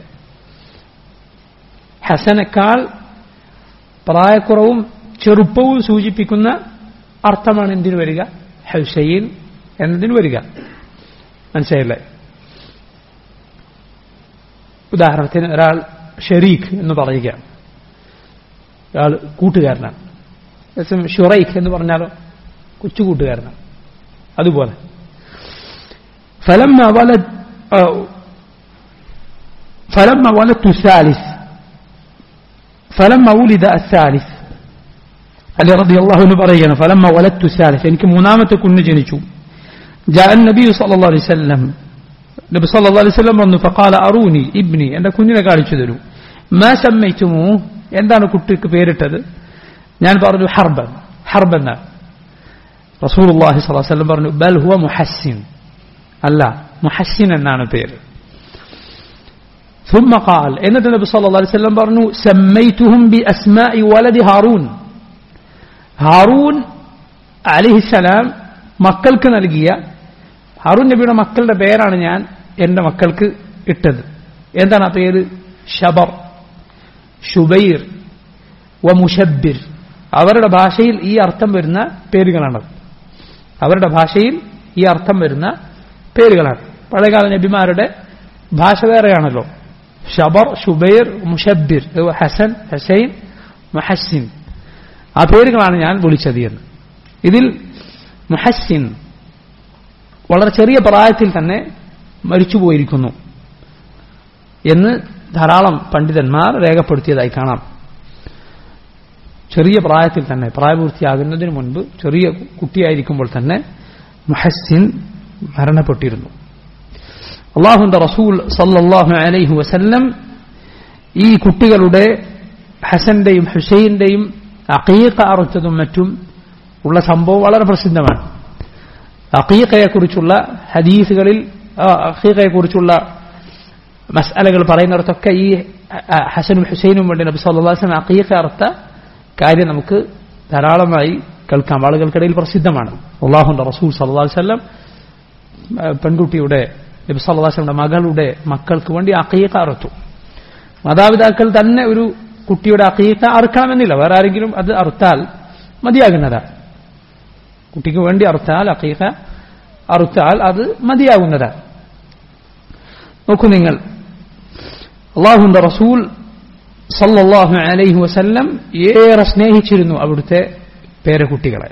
ഹസനേക്കാൾ പ്രായക്കുറവും ചെറുപ്പവും സൂചിപ്പിക്കുന്ന അർത്ഥമാണ് എന്തിനു വരിക ഹുസൈൻ എന്നതിന് വരിക മനസ്സിലായില്ലേ ഉദാഹരണത്തിന് ഒരാൾ ഷെരീഖ് എന്ന് പറയുക ഒരാൾ കൂട്ടുകാരനാണ് അതേസമയം ഷുറൈഖ് എന്ന് പറഞ്ഞാലോ കൊച്ചു കൂട്ടുകാരനാണ് അതുപോലെ فلما ولد آه، فلما ولدت الثالث فلما ولد الثالث علي رضي الله عنه പറയുകയാണ് فلما ولدت الثالث എനിക്ക് മൂന്നാമത്തെ കുഞ്ഞ് ജനിച്ചു جاء النبي صلى الله عليه وسلم നബി സല്ലല്ലാഹു അലൈഹി വസല്ലം വന്നു فقال اروني ابني എന്റെ കുഞ്ഞിനെ കാണിച്ചു തരൂ ما سميتموه എന്താണ് കുട്ടിക്ക് പേരിട്ടത് ഞാൻ പറഞ്ഞു ഹർബൻ ഹർബൻ എന്നാണ് റസൂലുള്ളാഹി സ്വല്ലല്ലാഹു അലൈഹി വസല്ലം പറഞ്ഞു ബൽ ഹുവ മുഹസ്സിൻ അല്ല മുഹസ്സിൻ എന്നാണ് പേര് ثم قال എന്നിട്ട് നബി സല്ലല്ലാഹു അലൈഹി വസല്ലം പറഞ്ഞു സമ്മൈതുഹും ബിഅസ്മാഇ വലദി ഹാറൂൻ ഹാറൂൻ അലൈഹിസ്സലാം മക്കൾക്ക് നൽകിയ ഹാറൂൻ നബിയുടെ മക്കളുടെ പേരാണ് ഞാൻ എന്റെ മക്കൾക്ക് ഇട്ടത് എന്താണ് ആ പേര് ഷബർ ഷുബൈർ വ മുഷബ്ബിർ അവരുടെ ഭാഷയിൽ ഈ അർത്ഥം വരുന്ന പേരുകളാണത് അവരുടെ ഭാഷയിൽ ഈ അർത്ഥം വരുന്ന പേരുകളാണ് പഴയകാല നബിമാരുടെ ഭാഷ വേറെയാണല്ലോ ഷബർ ഷുബൈർ മുഷബ്ബിർ ഹസൻ ഹസൈൻ മുഹസ്സിൻ ആ പേരുകളാണ് ഞാൻ വിളിച്ചത് എന്ന് ഇതിൽ മുഹസ്സിൻ വളരെ ചെറിയ പ്രായത്തിൽ തന്നെ മരിച്ചുപോയിരിക്കുന്നു എന്ന് ധാരാളം പണ്ഡിതന്മാർ രേഖപ്പെടുത്തിയതായി കാണാം ചെറിയ പ്രായത്തിൽ തന്നെ പ്രായപൂർത്തിയാകുന്നതിന് മുൻപ് ചെറിയ കുട്ടിയായിരിക്കുമ്പോൾ തന്നെ മുഹസ്സിൻ മരണപ്പെട്ടിരുന്നു അള്ളാഹുന്റെ റസൂൽ സല്ലല്ലാഹു അലൈഹി വസല്ലം ഈ കുട്ടികളുടെ ഹസന്റെയും ഹുസൈന്റെയും അഖീഖ അറുത്തതും മറ്റും ഉള്ള സംഭവം വളരെ പ്രസിദ്ധമാണ് അഖീഖയെക്കുറിച്ചുള്ള ഹദീസുകളിൽ അഖീഖയെക്കുറിച്ചുള്ള മസ്അലകൾ പറയുന്നിടത്തൊക്കെ ഈ ഹസനും ഹുസൈനും വേണ്ടി നബി സല്ലല്ലാഹു അലൈഹി വസല്ലം അഖീഖ അറുത്ത കാര്യം നമുക്ക് ധാരാളമായി കേൾക്കാം ആളുകൾക്കിടയിൽ പ്രസിദ്ധമാണ് അള്ളാഹുന്റെ റസൂൽ സല്ലല്ലാഹു അലൈഹി വസല്ലം പെൺകുട്ടിയുടെ നബി സല്ലല്ലാഹു അലൈഹി വസല്ലം മകളുടെ മക്കൾക്ക് വേണ്ടി അഖീഖ അറുത്തു മാതാപിതാക്കൾ തന്നെ ഒരു കുട്ടിയുടെ അഖീഖ അറുക്കണമെന്നില്ല വേറെ ആരെങ്കിലും അത് അറുത്താൽ മതിയാകുന്നതാണ് കുട്ടിക്ക് വേണ്ടി അറുത്താൽ അഖീഖ അറുത്താൽ അത് മതിയാകുന്നതാണ് നോക്കൂ നിങ്ങൾ അള്ളാഹുന്റെ റസൂൽ സല്ലല്ലാഹു അലൈഹി വസല്ലം ഏറെ സ്നേഹിച്ചിരുന്നു അവിടുത്തെ പേരക്കുട്ടികളെ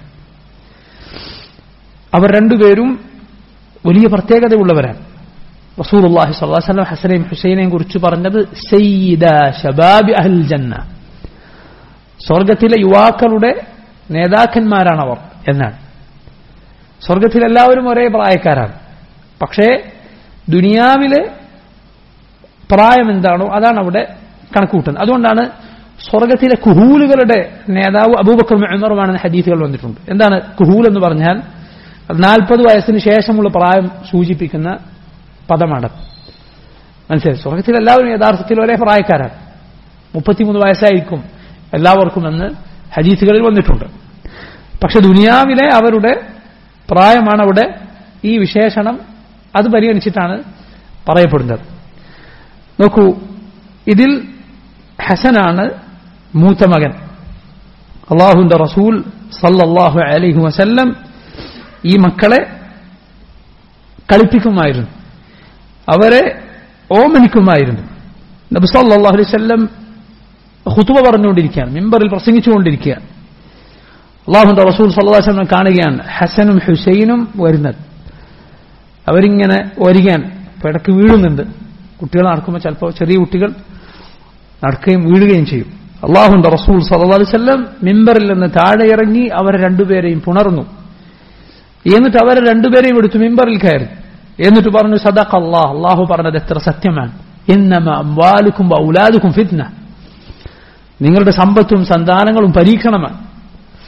അവർ രണ്ടുപേരും വലിയ പ്രത്യേകതയുള്ളവരാണ് റസൂലുള്ളാഹി സ്വല്ലല്ലാഹു അലൈഹി വസല്ലം ഹസനെയും ഹുസൈനെയും കുറിച്ച് പറഞ്ഞത് സയ്യിദ ശബാബി അഹ്ൽ ജന്ന സ്വർഗത്തിലെ യുവാക്കളുടെ നേതാക്കന്മാരാണ് അവർ എന്നാണ് സ്വർഗത്തിൽ എല്ലാവരും ഒരേ പ്രായക്കാരാണ് പക്ഷേ ദുനിയാവിലെ പ്രായം എന്താണോ അതാണ് അവിടെ കണക്കുകൂട്ടുന്നത് അതുകൊണ്ടാണ് സ്വർഗത്തിലെ കുഹൂലുകളുടെ നേതാവ് അബൂബക്കർ ഉമറുമാണെന്ന് ഹദീസുകൾ വന്നിട്ടുണ്ട് എന്താണ് കുഹൂൽ എന്ന് പറഞ്ഞാൽ നാൽപ്പത് വയസ്സിന് ശേഷമുള്ള പ്രായം സൂചിപ്പിക്കുന്ന പദമാണ് മനസ്സിലായി സ്വർഗത്തിൽ എല്ലാവരും യഥാർത്ഥത്തിൽ ഒരേ പ്രായക്കാരാണ് മുപ്പത്തിമൂന്ന് വയസ്സായിരിക്കും എല്ലാവർക്കും എന്ന് ഹദീസുകളിൽ വന്നിട്ടുണ്ട് പക്ഷെ ദുനിയാവിലെ അവരുടെ പ്രായമാണ് അവിടെ ഈ വിശേഷണം അത് പരിഗണിച്ചിട്ടാണ് പറയപ്പെടുന്നത് നോക്കൂ ഇതിൽ ഹസനാണ് മൂത്ത മകൻ അള്ളാഹുന്റെ റസൂൽ സല്ലല്ലാഹു അലൈഹി വസല്ലം ഈ മക്കളെ കളിപ്പിക്കുമായിരുന്നു അവരെ ഓമനിക്കുമായിരുന്നു നബി സല്ലല്ലാഹു അലൈഹി വസല്ലം ഖുതുബ പറഞ്ഞുകൊണ്ടിരിക്കുകയാണ് മിമ്പറിൽ പ്രസംഗിച്ചുകൊണ്ടിരിക്കുകയാണ് അള്ളാഹുന്റെ റസൂൽ സല്ലല്ലാഹു അലൈഹി വസല്ലം കാണുകയാണ് ഹസനും ഹുസൈനും വരുന്നത് അവരിങ്ങനെ വരികയാണ് ഇടയ്ക്ക് വീഴുന്നുണ്ട് കുട്ടികൾ നടക്കുമ്പോൾ ചിലപ്പോൾ ചെറിയ കുട്ടികൾ നടക്കുകയും വീഴുകയും ചെയ്യും അള്ളാഹുന്റെ റസൂൽ സല്ലല്ലാഹു അലൈഹി വസല്ലം മിമ്പറിൽ നിന്ന് താഴെ ഇറങ്ങി അവരെ രണ്ടുപേരെയും പുണർന്നു എന്നിട്ട് അവരെ രണ്ടുപേരെയും എടുത്തു മിമ്പറിൽ കയറി എന്നിട്ട് പറഞ്ഞു സദഖ അള്ളാഹ് അള്ളാഹു പറഞ്ഞത് എത്ര സത്യമാണ് ഇന്നമ അംവാലുക്കും ഔലാദുക്കും ഫിത്ന നിങ്ങളുടെ സമ്പത്തും സന്താനങ്ങളും പരീക്ഷണമാണ്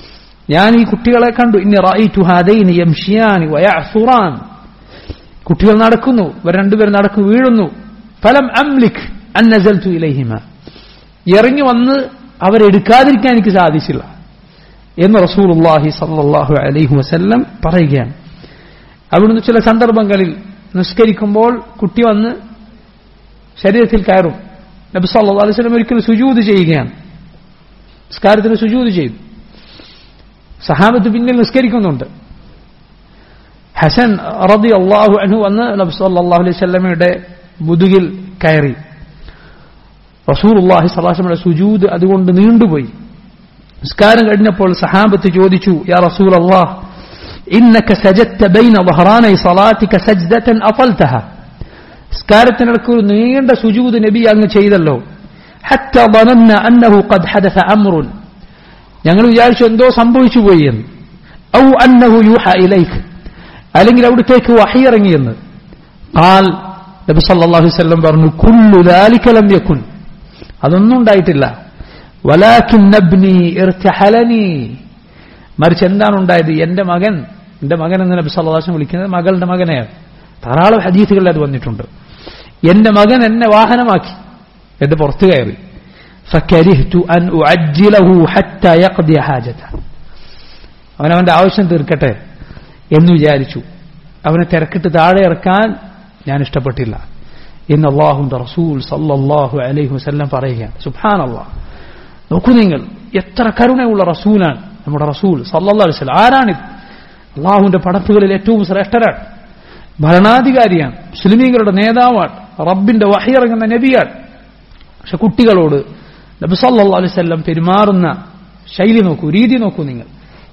ഞാൻ ഈ കുട്ടികളെ കണ്ടു ഇനി റഅയ്തു ഹാദൈനി യംഷിയാനി വയഅസുറാൻ കുട്ടികൾ നടക്കുന്നു ഇവർ രണ്ടുപേരും നടക്കു വീഴുന്നു ഫലം അംലിക് അൻ നസൽതു ഇലൈഹിമ ഇറങ്ങി വന്ന് അവരെടുക്കാതിരിക്കാൻ എനിക്ക് സാധിച്ചില്ല എന്ന് റസൂലുള്ളാഹി സല്ലല്ലാഹു അലൈഹി വസല്ലം പറയുകയാണ് അവിടുന്ന് ചില സന്ദർഭങ്ങളിൽ നിസ്കരിക്കുമ്പോൾ കുട്ടി വന്ന് ശരീരത്തിൽ കയറും നബി സല്ലല്ലാഹു അലൈഹി വസല്ലം ഒരിക്കൽ സുജൂദ് ചെയ്യുകയാണ് നിസ്കാരത്തിന് സുജൂദ് ചെയ്തു സഹാബത്ത് പിന്നിൽ നിസ്കരിക്കുന്നുണ്ട് ഹസൻ റബി അള്ളാഹു അനു വന്ന് നബി സല്ലല്ലാഹു അലൈഹി വസല്ലമയുടെ മുതുകിൽ കയറി റസൂലുള്ളാഹി സ്വലാസമയുടെ സുജൂദ് അതുകൊണ്ട് നീണ്ടുപോയി നിസ്കാരം കഴിഞ്ഞപ്പോൾ സഹാബത്ത് ചോദിച്ചു യാ റസൂൽ അള്ളാഹ് إنك سجدت بين ظهراني صلاتك سجدة أطلتها നിസ്കാരത്തിനിടക്ക് ഒരു നീണ്ട സുജൂദ് നബി അങ്ങ് ചെയ്തല്ലോ حتى ظننا أنه قد حدث أمر ഞങ്ങൾ വിചാരിച്ചു എന്തോ സംഭവിച്ചു പോയി എന്ന് ഔ അന്നഹു യൂഹ ഇലൈക്ക് അല്ലെങ്കിൽ അവിടത്തേക്ക് വഹി ഇറങ്ങിയെന്ന് ഖാൽ നബി സല്ലല്ലാഹു അലൈഹി വസല്ലം പറഞ്ഞു കുല്ലു ദാലിക ലം യകുൻ അതൊന്നും ഉണ്ടായിട്ടില്ല വലാകിൻ നബ്നി ഇർതഹലനി മറിച്ച് എന്താണ് ഉണ്ടായത് എന്റെ മകൻ എന്റെ മകൻ എന്ന് നബി സല്ലല്ലാഹു അലൈഹി വസല്ലം വിളിക്കുന്നത് മകളുടെ മകനെയാണ് ധാരാളം ഹദീസുകളിൽ അത് വന്നിട്ടുണ്ട് എന്റെ മകൻ എന്നെ വാഹനമാക്കി എന്റെ പുറത്തു കയറി فكرهت أن أعجله حتى يقضي حاجته അവനവന്റെ ആവശ്യം തീർക്കട്ടെ എന്ന് വിചാരിച്ചു അവനെ തിരക്കിട്ട് താഴെ ഇറക്കാൻ ഞാൻ ഇഷ്ടപ്പെട്ടില്ല എന്ന് അള്ളാഹുന്റെ റസൂൽ സല്ലല്ലാഹു അലൈഹി വസല്ലം പറയുകയാണ് സുബ്ഹാൻ അള്ളാഹ് നോക്കൂ നിങ്ങൾ എത്ര കരുണയുള്ള റസൂലാണ് നമ്മുടെ റസൂൽ സല്ലല്ലാഹു അലൈഹി വസല്ലം ആരാണിത് അള്ളാഹുവിന്റെ പടപ്പുകളിൽ ഏറ്റവും ശ്രേഷ്ഠരാണ് ഭരണാധികാരിയാണ് മുസ്ലിമീങ്ങളുടെ നേതാവാണ് റബ്ബിന്റെ വഹിയിറങ്ങുന്ന നബിയാണ് പക്ഷെ കുട്ടികളോട് നബി സല്ലല്ലാഹു അലൈഹി വസല്ലം പെരുമാറുന്ന ശൈലി നോക്കൂ രീതി നോക്കൂ നിങ്ങൾ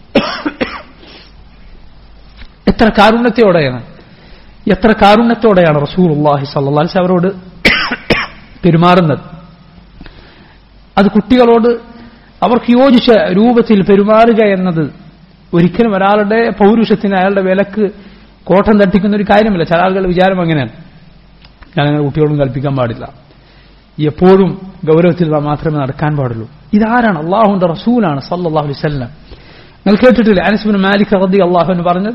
എത്ര കാരുണ്യത്തോടെയാണ് എത്ര കാരുണ്യത്തോടെയാണ് റസൂലുള്ളാഹി സല്ലല്ലാഹു അലൈഹി അവരോട് പെരുമാറുന്നത് അത് കുട്ടികളോട് അവർക്ക് യോജിച്ച രൂപത്തിൽ പെരുമാറുക എന്നത് ഒരിക്കലും ഒരാളുടെ പൗരുഷത്തിന് അയാളുടെ വിലക്ക് കോട്ടം തട്ടിക്കുന്ന ഒരു കാര്യമല്ല ചില ആളുകളുടെ വിചാരം അങ്ങനെയാണ് ഞാൻ അങ്ങനെ കുട്ടികളോടും കൽപ്പിക്കാൻ പാടില്ല എപ്പോഴും ഗൗരവത്തിൽ മാത്രമേ നടക്കാൻ പാടുള്ളൂ ഇതാരാണ് അള്ളാഹുന്റെ റസൂലാണ് സല്ലല്ലാഹു അലൈഹി വസല്ലം നിങ്ങൾ കേട്ടിട്ടില്ലേ അനസ്ബിൻ മാലിക് റതി അള്ളാഹുവിന് പറഞ്ഞത്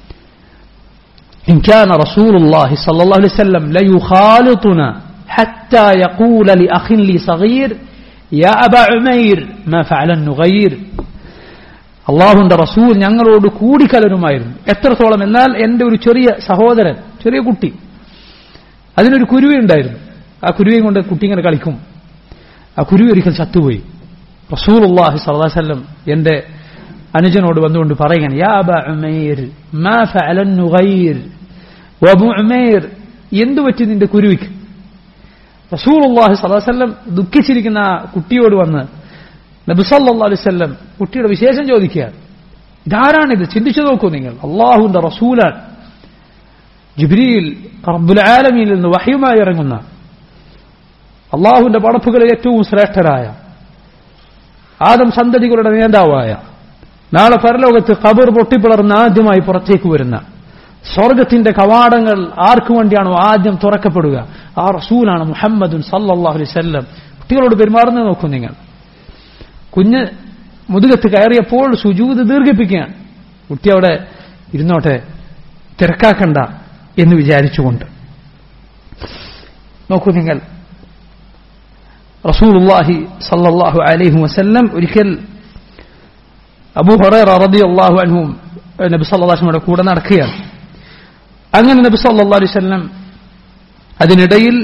إن كان رسول الله صلى الله عليه وسلم ليخالطنا حتى يقول لأخ لي صغير يا أبا عمير ما فعل النغير അള്ളാഹുന്റെ റസൂൽ ഞങ്ങളോട് കൂടിക്കലരുമായിരുന്നു എത്രത്തോളം എന്നാൽ എന്റെ ഒരു ചെറിയ സഹോദരൻ ചെറിയ കുട്ടി അതിനൊരു കുരുവി ഉണ്ടായിരുന്നു ആ കുരുവിയും കൊണ്ട് കുട്ടി ഇങ്ങനെ കളിക്കും ആ കുരുവി ഒരിക്കൽ ചത്തുപോയി റസൂൽ അള്ളാഹി സല്ലാസ്ല്ലം എന്റെ അനുജനോട് വന്നുകൊണ്ട് പറയുകയാണ് യാ അബ ഉമൈർ മാ ഫഅലൻ നുഗൈർ വഅബു ഉമൈർ എന്തു പറ്റി നിന്റെ കുരുവിക്ക് റസൂൽ അള്ളാഹി സല്ലാസ്ല്ലം ദുഃഖിച്ചിരിക്കുന്ന ആ കുട്ടിയോട് വന്ന് നബി സല്ലല്ലാഹു അലൈഹി വസല്ലം കുട്ടിയുടെ വിശേഷം ചോദിക്കുകയാണ് ഇതാരാണിത് ചിന്തിച്ചു നോക്കൂ നിങ്ങൾ അള്ളാഹുവിന്റെ റസൂലാണ് ജിബ്രീൽ റബ്ബുൽ ആലമീനിൽ നിന്ന് വഹയുമായി ഇറങ്ങുന്ന അള്ളാഹുവിന്റെ പടപ്പുകളിൽ ഏറ്റവും ശ്രേഷ്ഠരായ ആദം സന്തതികളുടെ നേതാവായ നാളെ പരലോകത്ത് ഖബർ പൊട്ടിപ്പിളർന്ന് ആദ്യമായി പുറത്തേക്ക് വരുന്ന സ്വർഗത്തിന്റെ കവാടങ്ങൾ ആർക്കു വേണ്ടിയാണോ ആദ്യം തുറക്കപ്പെടുക ആ റസൂലാണ് മുഹമ്മദുൻ സല്ലല്ലാഹു അലൈഹി വസല്ലം കുട്ടികളോട് പെരുമാറുന്നത് നോക്കൂ നിങ്ങൾ കുഞ്ഞ് മുതുകത്ത് കയറിയപ്പോൾ സുജൂത് ദീർഘിപ്പിക്കുകയാണ് കുട്ടി അവിടെ ഇരുന്നോട്ടെ തിരക്കാക്കണ്ട എന്ന് വിചാരിച്ചുകൊണ്ട് നോക്കൂ നിങ്ങൾ റസൂലുള്ളാഹി സല്ലല്ലാഹു അലൈഹി വസല്ലം ഒരിക്കൽ അബൂ ഹുറൈറ റളിയല്ലാഹു അൻഹും നബി സല്ലല്ലാഹു അലൈഹി വസല്ലമയുടെ കൂടെ നടക്കുകയാണ് അങ്ങനെ നബി സല്ലല്ലാഹു അലൈഹി വസല്ലം അതിനിടയിൽ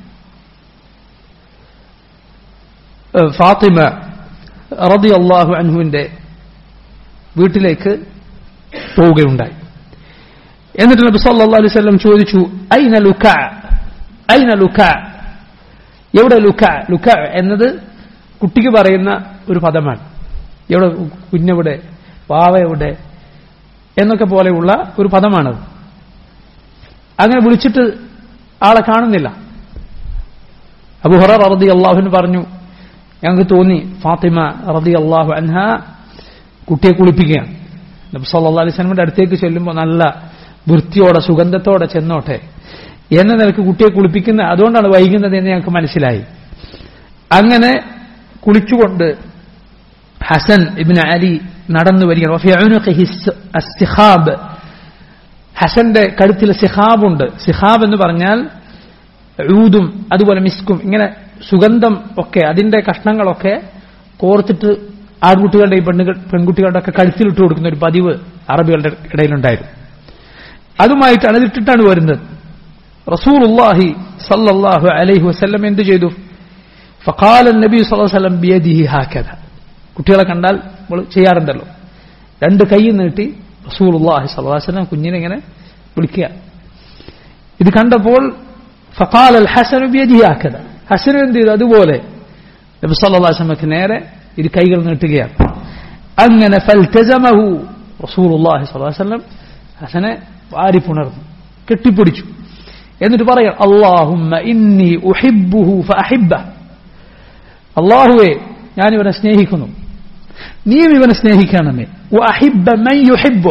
ഫാത്തിമ റളിയല്ലാഹു അൻഹുവിന്റെ വീട്ടിലേക്ക് പോവുകയുണ്ടായി എന്നിട്ട് നബി സല്ലല്ലാഹു അലൈഹി വസല്ലം ചോദിച്ചു ഐന ലുക ഐന ലുക എവിടെ ലുക ലുക എന്നത് കുട്ടിക്ക് പറയുന്ന ഒരു പദമാണ് എവിടെ കുഞ്ഞെവിടെ വാവ എവിടെ എന്നൊക്കെ പോലെയുള്ള ഒരു പദമാണത് അങ്ങനെ വിളിച്ചിട്ട് ആളെ കാണുന്നില്ല അബുഹറ റതി അള്ളാഹുവിന് പറഞ്ഞു ഞങ്ങൾക്ക് തോന്നി ഫാത്തിമ റതി അള്ളാഹു അൻഹ കുട്ടിയെ കുളിപ്പിക്കുകയാണ് നബി സല്ലാ അലൈഹി സ്വലമിന്റെ അടുത്തേക്ക് ചെല്ലുമ്പോൾ നല്ല വൃത്തിയോടെ സുഗന്ധത്തോടെ ചെന്നോട്ടെ എന്ന നിലക്ക് കുട്ടിയെ കുളിപ്പിക്കുന്ന അതുകൊണ്ടാണ് വൈകുന്നത് എന്ന് ഞങ്ങൾക്ക് മനസ്സിലായി അങ്ങനെ കുളിച്ചുകൊണ്ട് ഹസൻ ഇബ്ൻ അലി നടന്നു വരികയാണ് വഫി ഉനുഖിഹി അസ്തിഖാബ് ഹസന്റെ കഴുത്തിൽ സിഹാബുണ്ട് സിഹാബ് എന്ന് പറഞ്ഞാൽ ഊതും അതുപോലെ മിസ്കും ഇങ്ങനെ സുഗന്ധം ഒക്കെ അതിന്റെ കഷ്ണങ്ങളൊക്കെ കോർത്തിട്ട് ആൺകുട്ടികളുടെ ഈ പെണ്ണുകൾ പെൺകുട്ടികളുടെ ഒക്കെ കഴുത്തിലിട്ട് കൊടുക്കുന്ന ഒരു പതിവ് അറബികളുടെ ഇടയിലുണ്ടായിരുന്നു അതുമായിട്ടാണ് ഇതിട്ടിട്ടാണ് വരുന്നത് റസൂൽ അള്ളാഹി സല്ലാഹു അലൈഹി വസ്ല്ലം എന്ത് ചെയ്തു ഫഖാല നബി വസല്ലം ബിയദിഹി ഹാക്കഥ കുട്ടികളെ കണ്ടാൽ നമ്മൾ ചെയ്യാറുണ്ടല്ലോ രണ്ട് കൈ നീട്ടി റസൂൽ അള്ളാഹി സല്ലാസ്ലം കുഞ്ഞിനെ ഇങ്ങനെ വിളിക്കുക ഇത് കണ്ടപ്പോൾ ഫഖാൽ അൽ ഹസൻ ബിയദിഹി ഹാക്കഥ ഹസൻ എന്ത് ചെയ്തു അതുപോലെ നബി സല്ലാസ്ലമക്ക് നേരെ ഇരു കൈകൾ നീട്ടുകയാണ് അങ്ങനെ ഫൽതസമഹു റസൂൽ അള്ളാഹി സല്ലാസ്ലം ഹസനെ വാരിപ്പുണർന്നു കെട്ടിപ്പിടിച്ചു എന്നിട്ട് പറയാം അള്ളാഹുമ്മ ഇന്നി ഉഹിബ്ബുഹു ഫഅഹിബ്ബ അള്ളാഹുവേ ഞാൻ ഇവനെ സ്നേഹിക്കുന്നു നീയും ഇവനെ സ്നേഹിക്കണമേ വഅഹിബ്ബ മൻ യുഹിബ്ബു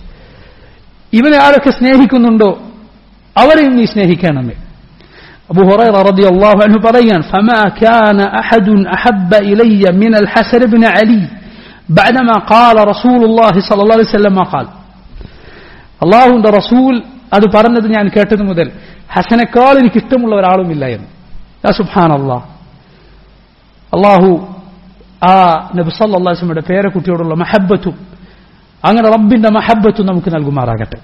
ഇവനെ ആരൊക്കെ സ്നേഹിക്കുന്നുണ്ടോ അവരെയും നീ സ്നേഹിക്കണമേ أبو هريرة رضي الله عنه بريان فما كان أحد أحب إلي من الحسن بن علي بعدما قال رسول الله صلى الله عليه وسلم ما قال الله عند رسول അത് പറഞ്ഞത് ഞാൻ കേട്ടത് മുതൽ ഹസനക്കാൾ എനിക്ക് ഇഷ്ടമുള്ള ഒരാളുമില്ല എന്ന് സുഹാൻ അള്ളാഹ് അള്ളാഹു ആ നബി സല്ലാസ്മയുടെ പേരക്കുട്ടിയോടുള്ള മഹബത്തും അങ്ങനെ റബ്ബിന്റെ മഹബത്തും നമുക്ക് നൽകുമാറാകട്ടെ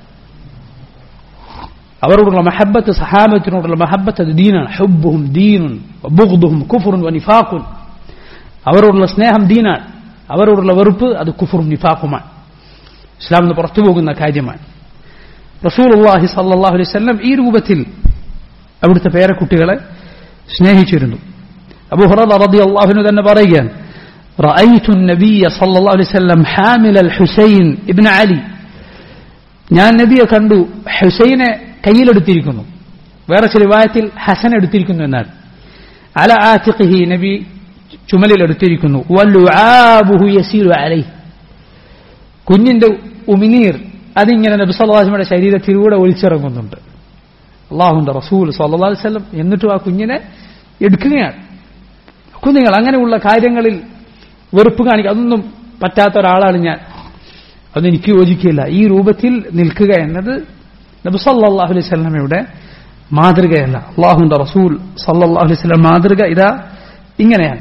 അവരോടുള്ള മഹബത്ത് സഹാബത്തിനോടുള്ള മഹബത്ത് അത് ദീനാണ് ഹുബുഹും ദീനുൻ ബുഗ്ദുഹും കുഫറുൻ നിഫാഖുൻ അവരോടുള്ള സ്നേഹം ദീനാണ് അവരോടുള്ള വെറുപ്പ് അത് കുഫറും നിഫാഖുമാണ് ഇസ്ലാം നിന്ന് പുറത്തു പോകുന്ന കാര്യമാണ് റസൂൽ അള്ളാഹി സല്ലാഹു അലൈഹി സ്വല്ലം ഈ രൂപത്തിൽ അവിടുത്തെ പേരക്കുട്ടികളെ സ്നേഹിച്ചിരുന്നു അബു ഹുറദ റതി അള്ളാഹുവിന് തന്നെ പറയുകയാണ് رأيت النبي صلى الله عليه وسلم حامل الحسين ابن علي ഞാൻ നബിയെ കണ്ടു ഹുസൈനെ കയ്യിലെടുത്തിരിക്കുന്നു വേറെ ചില വായത്തിൽ ഹസൻ എടുത്തിരിക്കുന്നു എന്നാൽ അല ആത്തിഖിഹി നബി ചുമലിൽ എടുത്തിരിക്കുന്നു വല്ലുആബുഹു യസീലു അലൈ കുഞ്ഞിന്റെ ഉമിനീർ അതിങ്ങനെ നബി സല്ലാസ്മയുടെ ശരീരത്തിലൂടെ ഒളിച്ചിറങ്ങുന്നുണ്ട് അള്ളാഹുന്റെ റസൂൽ സല്ലാ വല്ലം എന്നിട്ടും ആ കുഞ്ഞിനെ എടുക്കുകയാണ് കുഞ്ഞുങ്ങൾ അങ്ങനെയുള്ള കാര്യങ്ങളിൽ വെറുപ്പ് കാണിക്കുക അതൊന്നും പറ്റാത്ത ഒരാളാണ് ഞാൻ അതൊന്നും എനിക്ക് യോജിക്കില്ല ഈ രൂപത്തിൽ നിൽക്കുക എന്നത് നബി സല്ലാഹു അലൈഹി സ്വലമയുടെ മാതൃകയല്ല അള്ളാഹുന്റെ റസൂൽ സല്ലാഹു അലൈഹി സ്വലം മാതൃക ഇതാ ഇങ്ങനെയാണ്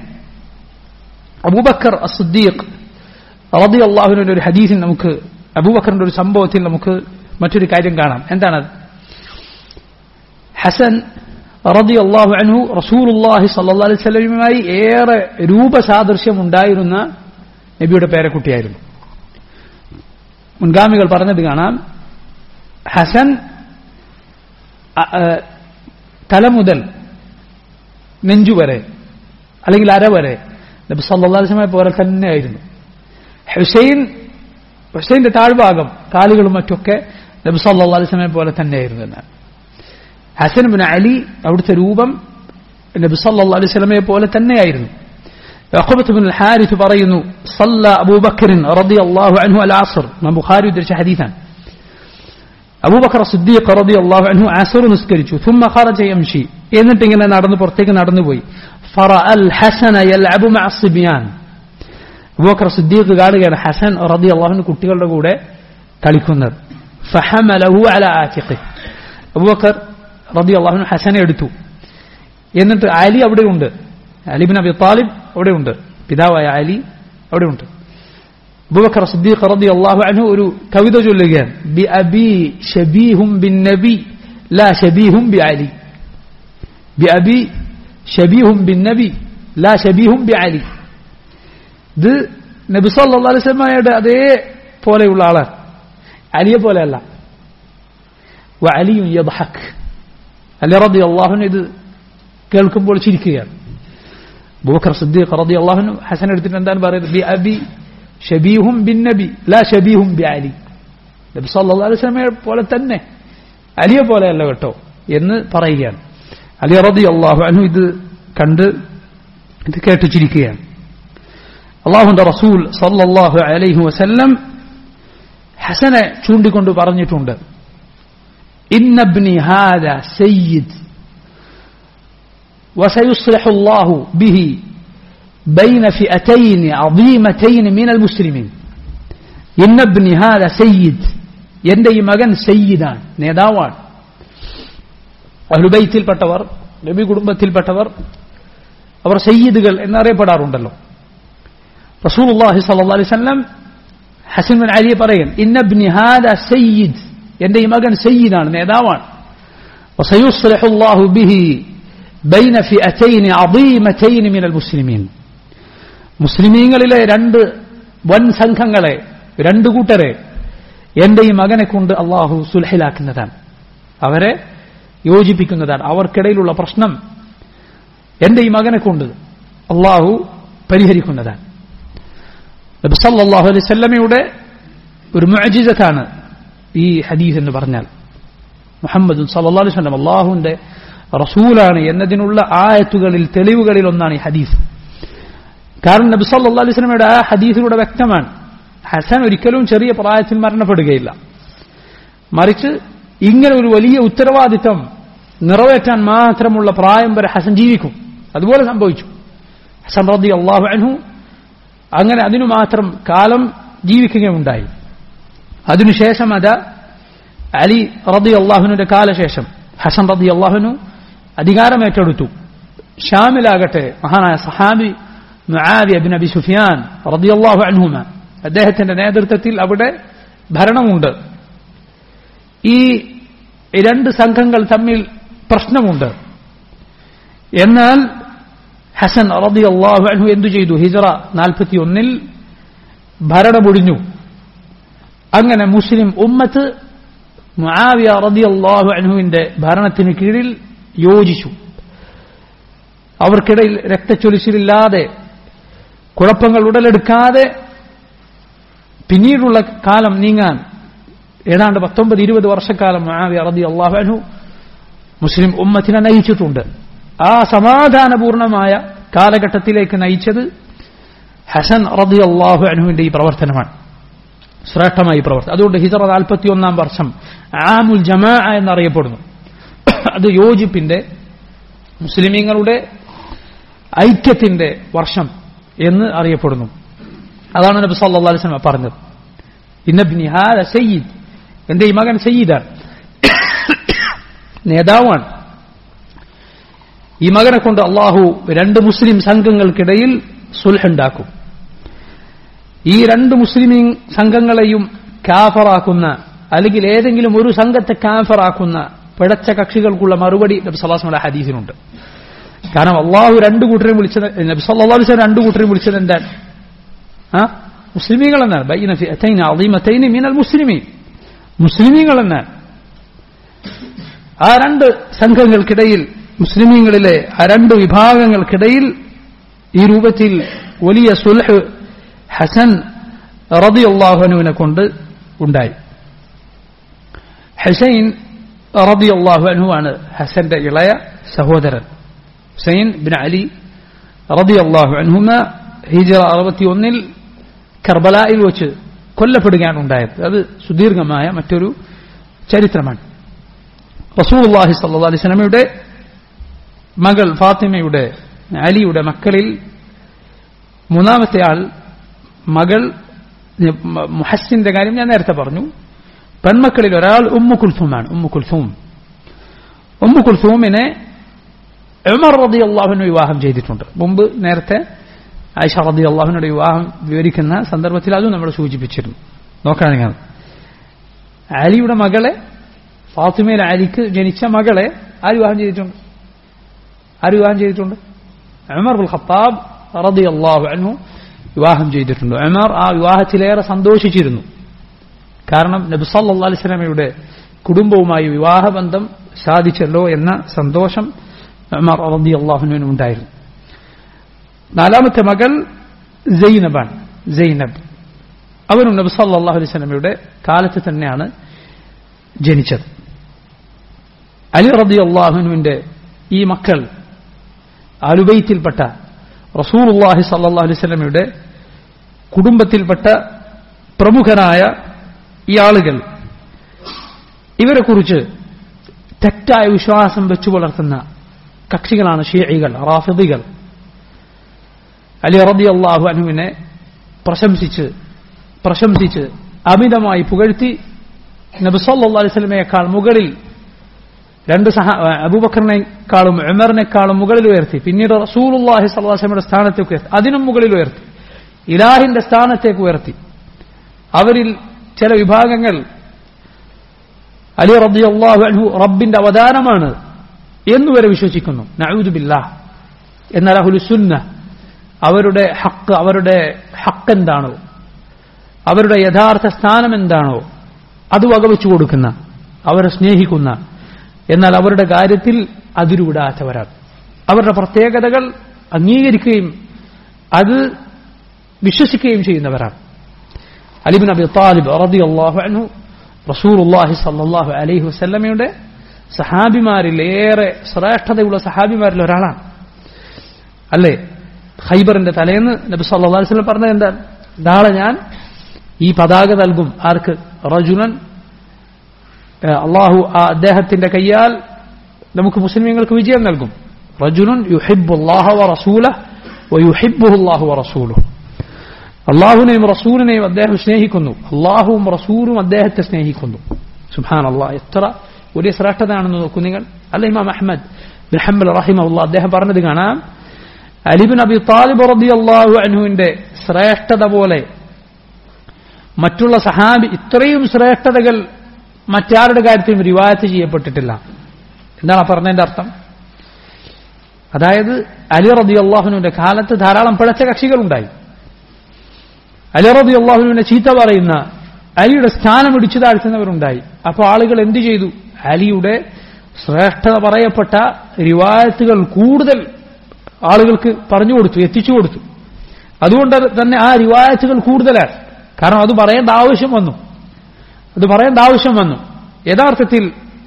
അബൂബക്കർ അസുദ്ദീഖ് റബി അള്ളാഹുവിന്റെ ഒരു ഹദീസിൽ നമുക്ക് അബൂബക്കറിന്റെ ഒരു സംഭവത്തിൽ നമുക്ക് മറ്റൊരു കാര്യം കാണാം എന്താണത് ഹസൻ റബി അള്ളാഹു അൻഹു റസൂലുല്ലാഹി സല്ലാ അലൈഹി സ്വലമുമായി ഏറെ രൂപസാദൃശ്യം ഉണ്ടായിരുന്ന നബിയുടെ പേരക്കുട്ടിയായിരുന്നു മുൻഗാമികൾ പറഞ്ഞത് കാണാം ഹസൻ തല മുതൽ നെഞ്ചു വരെ അല്ലെങ്കിൽ അര വരെ നബി സല്ലാസ്മയെ പോലെ തന്നെയായിരുന്നു ഹുസൈൻ ഹുസൈന്റെ താഴ്ഭാഗം കാലുകളും മറ്റൊക്കെ നബി സല്ലാ അലിസ്മയെ പോലെ തന്നെയായിരുന്നു എന്നാണ് ഹസൻ ബിൻ അലി അവിടുത്തെ രൂപം നബി സല്ലാ അലൈഹി സ്വലമയെ പോലെ തന്നെയായിരുന്നു عقبة بن الحارث പറയുന്നു صلى أبو بكر رضي الله عنه العصر ما بخاري درش حديثا أبو بكر الصديق رضي الله عنه عصر നിസ്കരിച്ചു ثم خرج يمشي എന്നിട്ട് ഇങ്ങനെ നടന്നു പുറത്തേക്ക് നടന്നുപോയി فرأى الحسن يلعب مع الصبيان അബൂബക്കർ സിദ്ദീഖ് കാണുകയാണ് ഹസൻ റതി അള്ളാഹുവിന് കുട്ടികളുടെ കൂടെ കളിക്കുന്നത് ഫഹമലഹു അല ആറ്റിഖ് അബൂബക്കർ റതി അള്ളാഹുവിന് ഹസനെ എടുത്തു എന്നിട്ട് അലി അവിടെയുണ്ട് അലിബിൻ അബി താലിബ് അവിടെയുണ്ട് പിതാവായ അലി അവിടെയുണ്ട് അബൂബക്കർ സിദ്ദീഖ് റതി അള്ളാഹു അൻഹു ഒരു കവിത ചൊല്ലുകയാണ് ബി അബി ഷബീഹും ബിൻ നബി ലാ ഷബീഹും ബി അലി ബി അബി ഷബീഹും ബിൻ നബി ലാ ഷബീഹും ബി അലി ഇത് നബി സല്ലാ അലൈസ്മയുടെ അതേ പോലെയുള്ള ആളാണ് അലിയെ പോലെയല്ല അലിയും യദ്ഹക് അലി റബി അള്ളാഹുന് ഇത് കേൾക്കുമ്പോൾ ചിരിക്കുകയാണ് ബൂഖർ സിദ്ദീഖ് റബി അള്ളാഹുന് ഹസൻ എടുത്തിട്ട് എന്താണ് പറയുന്നത് ബി അബി ഷബീഹും ബിൻ നബി ലാ ഷബീഹും ബി അലി നബി സല്ലാ അലൈസ്മയെ പോലെ തന്നെ അലിയെ പോലെയല്ല കേട്ടോ എന്ന് പറയുകയാണ് അലി റബി അള്ളാഹു അനു ഇത് കണ്ട് ഇത് കേട്ട് ചിരിക്കുകയാണ് അള്ളാഹുന്റെ റസൂൽ സല്ലല്ലാഹു അലൈഹി വസല്ലം ഹസനെ ചൂണ്ടിക്കൊണ്ട് പറഞ്ഞിട്ടുണ്ട് ഇന്നബ്നി ഹാദ സയ്യിദ് وسيصلح الله به بين فئتين عظيمتين من المسلمين إن ابن هذا سيد എന്റെ ഈ മകൻ സയ്യിദാണ് നേതാവാണ് അഹ്ലുബൈത്തിൽപ്പെട്ടവർ നബി കുടുംബത്തിൽപ്പെട്ടവർ അവർ സയ്യിദുകൾ എന്നറിയപ്പെടാറുണ്ടല്ലോ റസൂലുള്ളാഹി സ്വല്ലല്ലാഹു അലൈഹി വസല്ലം ഹസൻ ബിൻ അലി പറയും ഇന്നബ്നി ഹാദ സയ്യിദ് എന്റെ ഈ മകൻ സയ്യിദാണ് നേതാവാണ് وسيصلح الله به بين فئتين عظيمتين من المسلمين മുസ്ലിമീങ്ങളിലെ രണ്ട് വൻ സംഘങ്ങളെ രണ്ട് കൂട്ടരെ എന്റെ ഈ മകനെ കൊണ്ട് അള്ളാഹു സുൽഹിലാക്കുന്നതാണ് അവരെ യോജിപ്പിക്കുന്നതാണ് അവർക്കിടയിലുള്ള പ്രശ്നം എന്റെ ഈ മകനെ കൊണ്ട് അള്ളാഹു പരിഹരിക്കുന്നതാണ് നബി സല്ലല്ലാഹു അലൈഹി വസല്ലമയുടെ ഒരു മുഅജിസത്താണ് ഈ ഹദീസ് എന്ന് പറഞ്ഞാൽ മുഹമ്മദ് സല്ലല്ലാഹു അലൈഹി വസല്ലം അള്ളാഹുവിന്റെ റസൂലാണ് എന്നതിനുള്ള ആയത്തുകളിൽ തെളിവുകളിൽ ഒന്നാണ് ഈ ഹദീസ് കാരണം നബി സല്ലല്ലാഹു അലൈഹി വസല്ലമയുടെ ആ ഹദീസിലൂടെ വ്യക്തമാണ് ഹസൻ ഒരിക്കലും ചെറിയ പ്രായത്തിൽ മരണപ്പെടുകയില്ല മറിച്ച് ഇങ്ങനെ ഒരു വലിയ ഉത്തരവാദിത്തം നിറവേറ്റാൻ മാത്രമുള്ള പ്രായം വരെ ഹസൻ ജീവിക്കും അതുപോലെ സംഭവിച്ചു ഹസൻ റതി അള്ളാഹു അൻഹു അങ്ങനെ അതിനു മാത്രം കാലം ജീവിക്കുകയുണ്ടായി അതിനുശേഷം അത് അലി റതി അള്ളാഹുവിന്റെ കാലശേഷം ഹസൻ റതി അള്ളാഹുനു അധികാരം ഏറ്റെടുത്തു ഷാമിലാകട്ടെ മഹാനായ സഹാബി മുആവിയ ബിൻ അബി സുഫിയാൻ റളിയല്ലാഹു അൻഹുമ അദ്ദേഹത്തിന്റെ നേതൃത്വത്തിൽ അവിടെ ഭരണമുണ്ട് ഈ രണ്ട് സംഘങ്ങൾ തമ്മിൽ പ്രശ്നമുണ്ട് എന്നാൽ ഹസൻ റളിയല്ലാഹു അൻഹു എന്തു ചെയ്തു ഹിജറ നാൽപ്പത്തി ഒന്നിൽ ഭരണമൊടിഞ്ഞു അങ്ങനെ മുസ്ലിം ഉമ്മത്ത് മുആവിയ റളിയല്ലാഹു അൻഹുവിന്റെ ഭരണത്തിന് കീഴിൽ യോജിച്ചു അവർക്കിടയിൽ രക്തച്ചൊലിച്ചിലില്ലാതെ കുഴപ്പങ്ങൾ ഉടലെടുക്കാതെ പിന്നീടുള്ള കാലം നീങ്ങാൻ ഏതാണ്ട് പത്തൊമ്പത് ഇരുപത് വർഷക്കാലം മുആവിയ റളിയല്ലാഹു അൻഹു മുസ്ലിം ഉമ്മത്തിനെ നയിച്ചിട്ടുണ്ട് ആ സമാധാനപൂർണമായ കാലഘട്ടത്തിലേക്ക് നയിച്ചത് ഹസൻ റളിയല്ലാഹു അൻഹുവിന്റെ ഈ പ്രവർത്തനമാണ് ശ്രേഷ്ഠമായ ഈ പ്രവർത്തനം അതുകൊണ്ട് ഹിജറ നാൽപ്പത്തി ഒന്നാം വർഷം ആമുൽ ജമാ എന്നറിയപ്പെടുന്നു അത് യോജിപ്പിന്റെ മുസ്ലിമീങ്ങളുടെ ഐക്യത്തിന്റെ വർഷം എന്ന് അറിയപ്പെടുന്നു അതാണ് നബി സല്ലല്ലാഹു അലൈഹി വസല്ലം പറഞ്ഞത് ഇന്നബ്നി ഹാദ സയ്യിദ് എന്റെ ഈ മകൻ സയ്യിദാണ് നേതാവാണ് ഈ മകനെ കൊണ്ട് അള്ളാഹു രണ്ട് മുസ്ലിം സംഘങ്ങൾക്കിടയിൽ സുൽഹുണ്ടാക്കും ഈ രണ്ട് മുസ്ലിം സംഘങ്ങളെയും കാഫറാക്കുന്ന അല്ലെങ്കിൽ ഏതെങ്കിലും ഒരു സംഘത്തെ കാഫറാക്കുന്ന പിഴച്ച കക്ഷികൾക്കുള്ള മറുപടി നബി സല്ലാസ്മയുടെ ഹദീസിനുണ്ട് കാരണം അള്ളാഹു രണ്ട് കൂട്ടരെയും വിളിച്ചത് നബി സല്ലാ അലൈഹി രണ്ട് കൂട്ടരെയും വിളിച്ചത് എന്താണ് ആ മുസ്ലിമീങ്ങൾ എന്നാണ് ബൈന ഫിഅത്തൈന അളീമത്തൈന മിനൽ മുസ്ലിമീൻ മുസ്ലിമീങ്ങൾ എന്നാണ് ആ രണ്ട് സംഘങ്ങൾക്കിടയിൽ മുസ്ലിമീങ്ങളിലെ ആ രണ്ട് വിഭാഗങ്ങൾക്കിടയിൽ ഈ രൂപത്തിൽ വലിയ സുൽഹ് ഹസൻ റബി അള്ളാഹുനുവിനെ കൊണ്ട് ഉണ്ടായി ഹുസൈൻ റബി അള്ളാഹു അനുവാണ് ഹസന്റെ ഇളയ സഹോദരൻ ഹുസൈൻ ബിൻ അലി റബി അള്ളാഹു അൻഹുമ ഹിജറ അറുപത്തി ഒന്നിൽ കർബലായിൽ വെച്ച് കൊല്ലപ്പെടുകയാണ് ഉണ്ടായത് അത് സുദീർഘമായ മറ്റൊരു ചരിത്രമാണ് റസൂൽഹി സല്ലാ അലൈഹി സ്വലമയുടെ മകൾ ഫാത്തിമയുടെ അലിയുടെ മക്കളിൽ മൂന്നാമത്തെ ആൾ മകൾ മുഹസ്സിന്റെ കാര്യം ഞാൻ നേരത്തെ പറഞ്ഞു പെൺമക്കളിൽ ഒരാൾ ഉമ്മു കുൽസൂമാണ് ഉമ്മു കുൽസൂം ഉമ്മു കുൽസൂമിനെ ഉമർ റതി അള്ളാഹുവിന് വിവാഹം ചെയ്തിട്ടുണ്ട് മുമ്പ് നേരത്തെ ആയിഷ റതി അള്ളാഹുവിനുടെ വിവാഹം വിവരിക്കുന്ന സന്ദർഭത്തിൽ അതും നമ്മൾ സൂചിപ്പിച്ചിരുന്നു നോക്കാൻ നിങ്ങൾ അലിയുടെ മകളെ ഫാത്തിമയിൽ അലിക്ക് ജനിച്ച മകളെ ആര് വിവാഹം ചെയ്തിട്ടുണ്ട് ആര് വിവാഹം ചെയ്തിട്ടുണ്ട് ഉമർ ബുൽ ഖത്താബ് റതി അള്ളാഹു അൻഹു വിവാഹം ചെയ്തിട്ടുണ്ട് ഉമർ ആ വിവാഹത്തിലേറെ സന്തോഷിച്ചിരുന്നു കാരണം നബി സല്ലല്ലാഹു അലൈഹി വസല്ലമയുടെ കുടുംബവുമായി വിവാഹബന്ധം സാധിച്ചല്ലോ എന്ന സന്തോഷം ഉമർ റതി അള്ളാഹുവിനും ഉണ്ടായിരുന്നു നാലാമത്തെ മകൾ സൈനബാണ് സൈനബ് അവരും നബി സല്ലല്ലാഹു അലൈഹി വസല്ലമയുടെ കാലത്ത് തന്നെയാണ് ജനിച്ചത് അലി റതി അള്ളാഹുനുവിന്റെ ഈ മക്കൾ അലുബൈത്തിൽപ്പെട്ട റസൂലുള്ളാഹി സല്ലല്ലാഹു അലൈഹി വസല്ലമയുടെ കുടുംബത്തിൽപ്പെട്ട പ്രമുഖരായ ഈ ആളുകൾ ഇവരെക്കുറിച്ച് തെറ്റായ വിശ്വാസം വെച്ചു പുലർത്തുന്ന കക്ഷികളാണ് ഷീഇകൾ റാഫിദികൾ അലി റബി അള്ളാഹു അനുവിനെ പ്രശംസിച്ച് പ്രശംസിച്ച് അമിതമായി പുകഴ്ത്തി നബിസല്ലാ അലൈസ്ലമയേക്കാൾ മുകളിൽ രണ്ട് സഹ അബൂബക്കറിനേക്കാളും ഉമറിനേക്കാളും മുകളിൽ ഉയർത്തി പിന്നീട് റസൂലുല്ലാഹി സ്വല്ലാസ്ലമയുടെ സ്ഥാനത്തേക്ക് ഉയർത്തി അതിനും മുകളിൽ ഉയർത്തി ഇലാഹിന്റെ സ്ഥാനത്തേക്ക് ഉയർത്തി അവരിൽ ചില വിഭാഗങ്ങൾ അലി റബ്ദി അള്ളാഹു അൻഹു റബ്ബിന്റെ അവതാരമാണ് എന്നുവരെ വിശ്വസിക്കുന്നു നഊദുബില്ലാ എന്നാൽ അഹുലുസുന്ന അവരുടെ ഹക്ക് അവരുടെ ഹക്ക് എന്താണോ അവരുടെ യഥാർത്ഥ സ്ഥാനം എന്താണോ അത് വകവെച്ചു കൊടുക്കുന്ന അവരെ സ്നേഹിക്കുന്ന എന്നാൽ അവരുടെ കാര്യത്തിൽ അതിരുവിടാത്തവരാണ് അവരുടെ പ്രത്യേകതകൾ അംഗീകരിക്കുകയും അത് വിശ്വസിക്കുകയും ചെയ്യുന്നവരാണ് അലിബിൻ അബി താലിബ് റബി അള്ളാഹു അൻഹു റസൂലുല്ലാഹി സല്ലാഹു അലൈഹി വസ്ല്ലമയുടെ സഹാബിമാരിൽ ഏറെ ശ്രേഷ്ഠതയുള്ള സഹാബിമാരിൽ ഒരാളാണ് അല്ലേ ഖൈബറിന്റെ തലേന്ന് നബി സല്ലാ അലൈഹി സ്വലം പറഞ്ഞത് എന്താ നാളെ ഞാൻ ഈ പതാക നൽകും ആർക്ക് റജുലൻ അള്ളാഹു ആ അദ്ദേഹത്തിന്റെ കയ്യാൽ നമുക്ക് മുസ്ലിമീങ്ങൾക്ക് വിജയം നൽകും റജുലുൻ യുഹിബുല്ലാഹ വ റസൂല വയുഹിബുല്ലാഹു വ റസൂലു അള്ളാഹുവിനെയും റസൂലിനെയും അദ്ദേഹം സ്നേഹിക്കുന്നു അള്ളാഹുവും റസൂലും അദ്ദേഹത്തെ സ്നേഹിക്കുന്നു സുഹാൻ അള്ളാഹ് എത്ര വലിയ ശ്രേഷ്ഠതയാണെന്ന് നോക്കൂ നിങ്ങൾ അല്ല ഇമാം അഹമ്മദ് ബിൻ ഹംബൽ റഹിമ അദ്ദേഹം പറഞ്ഞത് കാണാം അലിബിൻ അബി താലിബ് റബി അള്ളാഹു അൻഹുവിന്റെ ശ്രേഷ്ഠത പോലെ മറ്റുള്ള സഹാബി ഇത്രയും ശ്രേഷ്ഠതകൾ മറ്റാരുടെ കാര്യത്തിലും റിവായത്ത് ചെയ്യപ്പെട്ടിട്ടില്ല എന്താണ് പറഞ്ഞതിന്റെ അർത്ഥം അതായത് അലി റബി അള്ളാഹുവിന്റെ കാലത്ത് ധാരാളം പിഴച്ച കക്ഷികളുണ്ടായി അലി റബി അള്ളാഹുവിനെ ചീത്ത പറയുന്ന അലിയുടെ സ്ഥാനം ഇടിച്ചു താഴ്ത്തുന്നവരുണ്ടായി അപ്പോൾ ആളുകൾ എന്തു ചെയ്തു അലിയുടെ ശ്രേഷ്ഠത പറയപ്പെട്ട റിവായത്തുകൾ കൂടുതൽ ആളുകൾക്ക് പറഞ്ഞു കൊടുത്തു എത്തിച്ചു കൊടുത്തു അതുകൊണ്ട് തന്നെ ആ റിവായത്തുകൾ കൂടുതലാണ് കാരണം അത് പറയേണ്ട ആവശ്യം വന്നു അത് പറയേണ്ട ആവശ്യം വന്നു യഥാർത്ഥത്തിൽ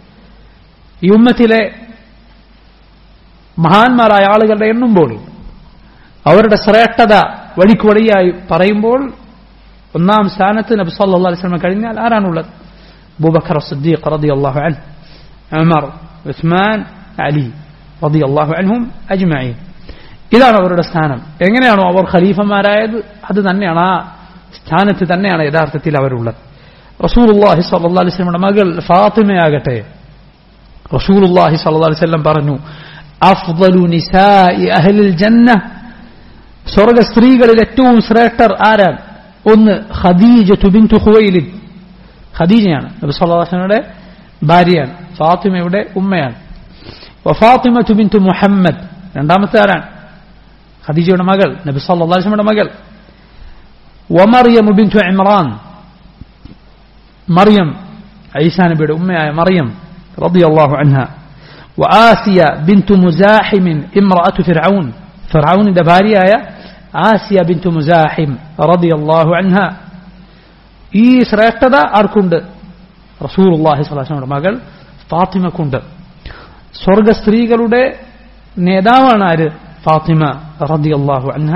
ഈ ഉമ്മത്തിലെ മഹാന്മാരായ ആളുകളുടെ എണ്ണുമ്പോൾ അവരുടെ ശ്രേഷ്ഠത വഴിക്ക് വഴിയായി പറയുമ്പോൾ ഒന്നാം സ്ഥാനത്ത് നബി സല്ലല്ലാഹു അലൈഹി വസല്ലം കഴിഞ്ഞാൽ ആരാണുള്ളത് അബൂബക്കർ സിദ്ദീഖ് റളിയല്ലാഹു അൻഹു ഉമർ ഉസ്മാൻ അലി റളിയല്ലാഹു അൻഹും അജ്മഈൻ ഇതാണ് അവരുടെ സ്ഥാനം എങ്ങനെയാണോ അവർ ഖലീഫമാരായത് അത് തന്നെയാണ് ആ സ്ഥാനത്ത് തന്നെയാണ് യഥാർത്ഥത്തിൽ അവരുള്ളത് റസൂലുള്ളാഹി സ്വല്ലല്ലാഹു അലൈഹി വസല്ലമയുടെ മകൾ ഫാത്തിമയാകട്ടെ റസൂലുള്ളാഹി സ്വല്ലല്ലാഹു അലൈഹി വസല്ലം പറഞ്ഞു അഫ്ദലു നിസാഇ അഹ്ലിൽ ജന്ന സ്വർഗ സ്ത്രീകളിൽ ഏറ്റവും ശ്രേഷ്ഠർ ആരാണ് ഒന്ന് ഖദീജ ബിൻതു ഖുവൈലിദ് ഖദീജയാണ് നബി സല്ലല്ലാഹു അലൈഹി വസല്ലമയുടെ ഭാര്യയാണ് ഫാത്തിമയുടെ ഉമ്മയാണ് വഫാത്തിമ ബിൻതു മുഹമ്മദ് രണ്ടാമത്തെ ആരാണ് ഖദീജയുടെ മകൾ നബി സല്ലല്ലാഹു അലൈഹി വസല്ലമയുടെ മകൾ വമറിയം ബിൻതു ഇമ്രാൻ മറിയം ഐസാ നബിയുടെ ഉമ്മയായ മറിയം റളിയല്ലാഹു അൻഹ وآسيا بنت مزاحم امرأة فرعون فرعون دباريا آسيا بنت مزاحم رضي الله عنها ഈ ശ്രേഷ്ഠത ആർക്കുണ്ട് റസൂലുള്ളാഹി സ്വലാസ്ലയുടെ മകൾ ഫാത്തിമക്കുണ്ട് സ്വർഗ സ്ത്രീകളുടെ നേതാവാണ് ആര് ഫാത്തിമ റദിയല്ലാഹു അൻഹ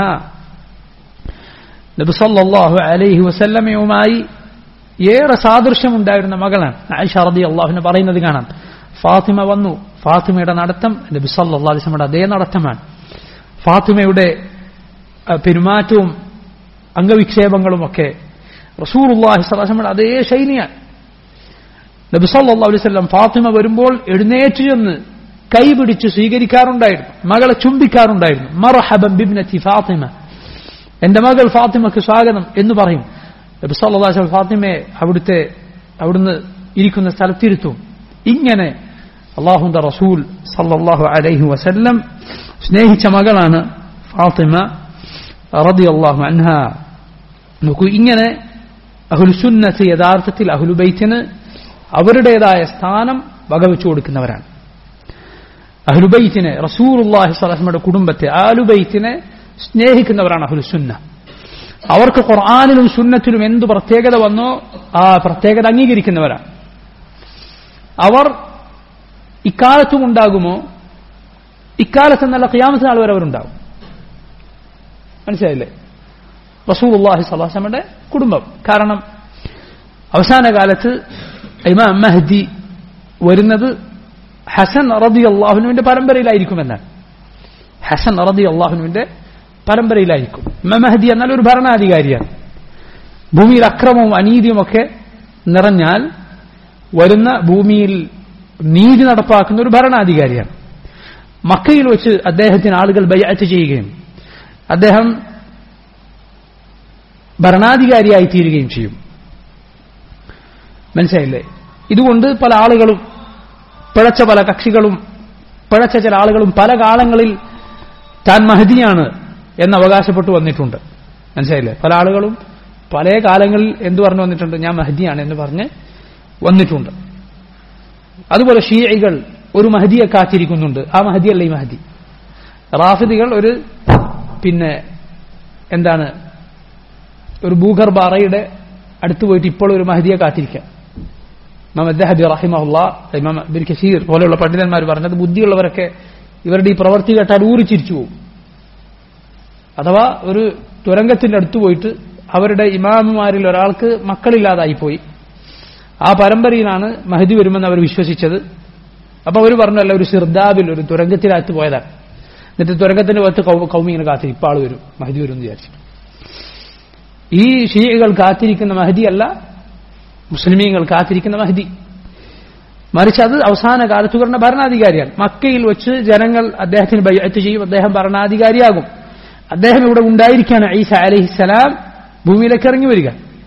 നബി സല്ലല്ലാഹു അലൈഹി വസല്ലമയുമായി ഏറെ സാദൃശ്യമുണ്ടായിരുന്ന മകളാണ് ആയിഷ റതി അള്ളാഹുവിനെ പറയുന്നത് കാണാം ഫാത്തിമ വന്നു ഫാത്തിമയുടെ നടത്തം നബി സല്ലല്ലാഹു അലൈഹി വസല്ലമയുടെ അതേ നടത്തമാണ് ഫാത്തിമയുടെ പെരുമാറ്റവും അംഗവിക്ഷേപങ്ങളുമൊക്കെ റസൂലുള്ളാഹി സ്വലാസ്ലമയുടെ അതേ ശൈലിയാണ് നബി സല്ലല്ലാഹു അലൈഹി വസല്ലം ഫാത്തിമ വരുമ്പോൾ എഴുന്നേറ്റ് ചെന്ന് കൈപിടിച്ച് സ്വീകരിക്കാറുണ്ടായിരുന്നു മകളെ ചുംബിക്കാറുണ്ടായിരുന്നു മർഹബൻ ബിബ്നത്തി ഫാത്തിമ എന്റെ മകൾ ഫാത്തിമക്ക് സ്വാഗതം എന്ന് പറയും നബി സല്ലല്ലാഹു അലൈഹി വസല്ലം ഫാത്തിമയെ അവിടുത്തെ അവിടുന്ന് ഇരിക്കുന്ന സ്ഥലത്തിരുത്തും ഇങ്ങനെ അള്ളാഹുന്റെ റസൂൽ സല്ലല്ലാഹു അലൈഹി വസല്ലം സ്നേഹിച്ച മകളാണ് ഫാത്തിമ റളിയല്ലാഹു അൻഹ നോക്കൂ ഇങ്ങനെ അഹുൽസുന്നത്ത് യഥാർത്ഥത്തിൽ അഹുലുബൈത്തിന് അവരുടേതായ സ്ഥാനം വകവെച്ചു കൊടുക്കുന്നവരാണ് അഹ്ലുബൈത്തിനെ റസൂറുല്ലാഹി സ്വലഹ്മയുടെ കുടുംബത്തെ ആലുബൈത്തിനെ സ്നേഹിക്കുന്നവരാണ് അഹുൽസുന്ന അവർക്ക് ഖുർആാനിലും സുന്നത്തിലും എന്തു പ്രത്യേകത വന്നോ ആ പ്രത്യേകത അംഗീകരിക്കുന്നവരാണ് അവർ ഇക്കാലത്തും ഉണ്ടാകുമോ ഇക്കാലത്ത് നല്ല ക്യാമത്ത് നാൾ വരെ അവരുണ്ടാകും മനസ്സിലായില്ലേ റസൂലുള്ളാഹി സ്വലാസമയുടെ കുടുംബം കാരണം അവസാന കാലത്ത് ഇമാം മഹദി വരുന്നത് ഹസൻ റതി അള്ളാഹുനുവിന്റെ പരമ്പരയിലായിരിക്കുമെന്നാണ് ഹസൻ റതി അള്ളാഹുനുവിന്റെ പരമ്പരയിലായിരിക്കും ഇമാം മഹദി എന്നാൽ ഒരു ഭരണാധികാരിയാണ് ഭൂമിയിൽ അക്രമവും അനീതിയും ഒക്കെ നിറഞ്ഞാൽ വരുന്ന ഭൂമിയിൽ നീതി നടപ്പാക്കുന്ന ഒരു ഭരണാധികാരിയാണ് മക്കയിൽ വെച്ച് അദ്ദേഹത്തിന് ആളുകൾ ബയ്യാറ്റ് ചെയ്യുകയും അദ്ദേഹം ഭരണാധികാരിയായി തീരുകയും ചെയ്യും മനസ്സിലായില്ലേ ഇതുകൊണ്ട് പല ആളുകളും പിഴച്ച പല കക്ഷികളും പിഴച്ച ചില ആളുകളും പല കാലങ്ങളിൽ താൻ മഹദിയാണ് എന്ന് അവകാശപ്പെട്ടു വന്നിട്ടുണ്ട് മനസ്സിലായില്ലേ പല ആളുകളും പല കാലങ്ങളിൽ എന്തു പറഞ്ഞു വന്നിട്ടുണ്ട് ഞാൻ മഹദിയാണ് എന്ന് പറഞ്ഞ് വന്നിട്ടുണ്ട് അതുപോലെ ഷീഇകൾ ഒരു മഹദിയെ കാത്തിരിക്കുന്നുണ്ട് ആ മഹദിയല്ല ഈ മഹദി റാഫിദികൾ ഒരു പിന്നെ എന്താണ് ഒരു ഭൂഗർഭ അറയുടെ അടുത്ത് പോയിട്ട് ഇപ്പോൾ ഒരു മഹദിയെ കാത്തിരിക്കാം ഇമാം അദ്ദഹബി റഹിമഹുല്ല ഇമാം ബിൻ കസീർ പോലെയുള്ള പണ്ഡിതന്മാർ പറഞ്ഞത് ബുദ്ധിയുള്ളവരൊക്കെ ഇവരുടെ ഈ പ്രവൃത്തി കേട്ടാൽ ഊറി ചിരിച്ചു പോകും അഥവാ ഒരു തുരങ്കത്തിന്റെ അടുത്ത് പോയിട്ട് അവരുടെ ഇമാമുമാരിൽ ഒരാൾക്ക് മക്കളില്ലാതായി പോയി ആ പരമ്പരയിലാണ് മഹദി വരുമെന്ന് അവർ വിശ്വസിച്ചത് അപ്പൊ അവർ പറഞ്ഞല്ല ഒരു സിർദാബിൽ ഒരു തുരങ്കത്തിനകത്ത് പോയതാണ് എന്നിട്ട് തുരങ്കത്തിന്റെ പുറത്ത് കൗമി ഇങ്ങനെ കാത്തിരി ഇപ്പൊ ആള് വരും മഹദി വരും എന്ന് വിചാരിച്ചു ഈ ഷീകൾ കാത്തിരിക്കുന്ന മഹദി അല്ല മുസ്ലിമീങ്ങൾ കാത്തിരിക്കുന്ന മഹദി മറിച്ച് അത് അവസാന കാലത്ത് പറഞ്ഞ ഭരണാധികാരിയാണ് മക്കയിൽ വെച്ച് ജനങ്ങൾ അദ്ദേഹത്തിന് ബയ്യത്ത് ചെയ്യും അദ്ദേഹം ഭരണാധികാരിയാകും അദ്ദേഹം ഇവിടെ ഉണ്ടായിരിക്കുകയാണ് ഈസ അലഹിസലാം ഭൂമിയിലേക്ക് ഇറങ്ങി വരിക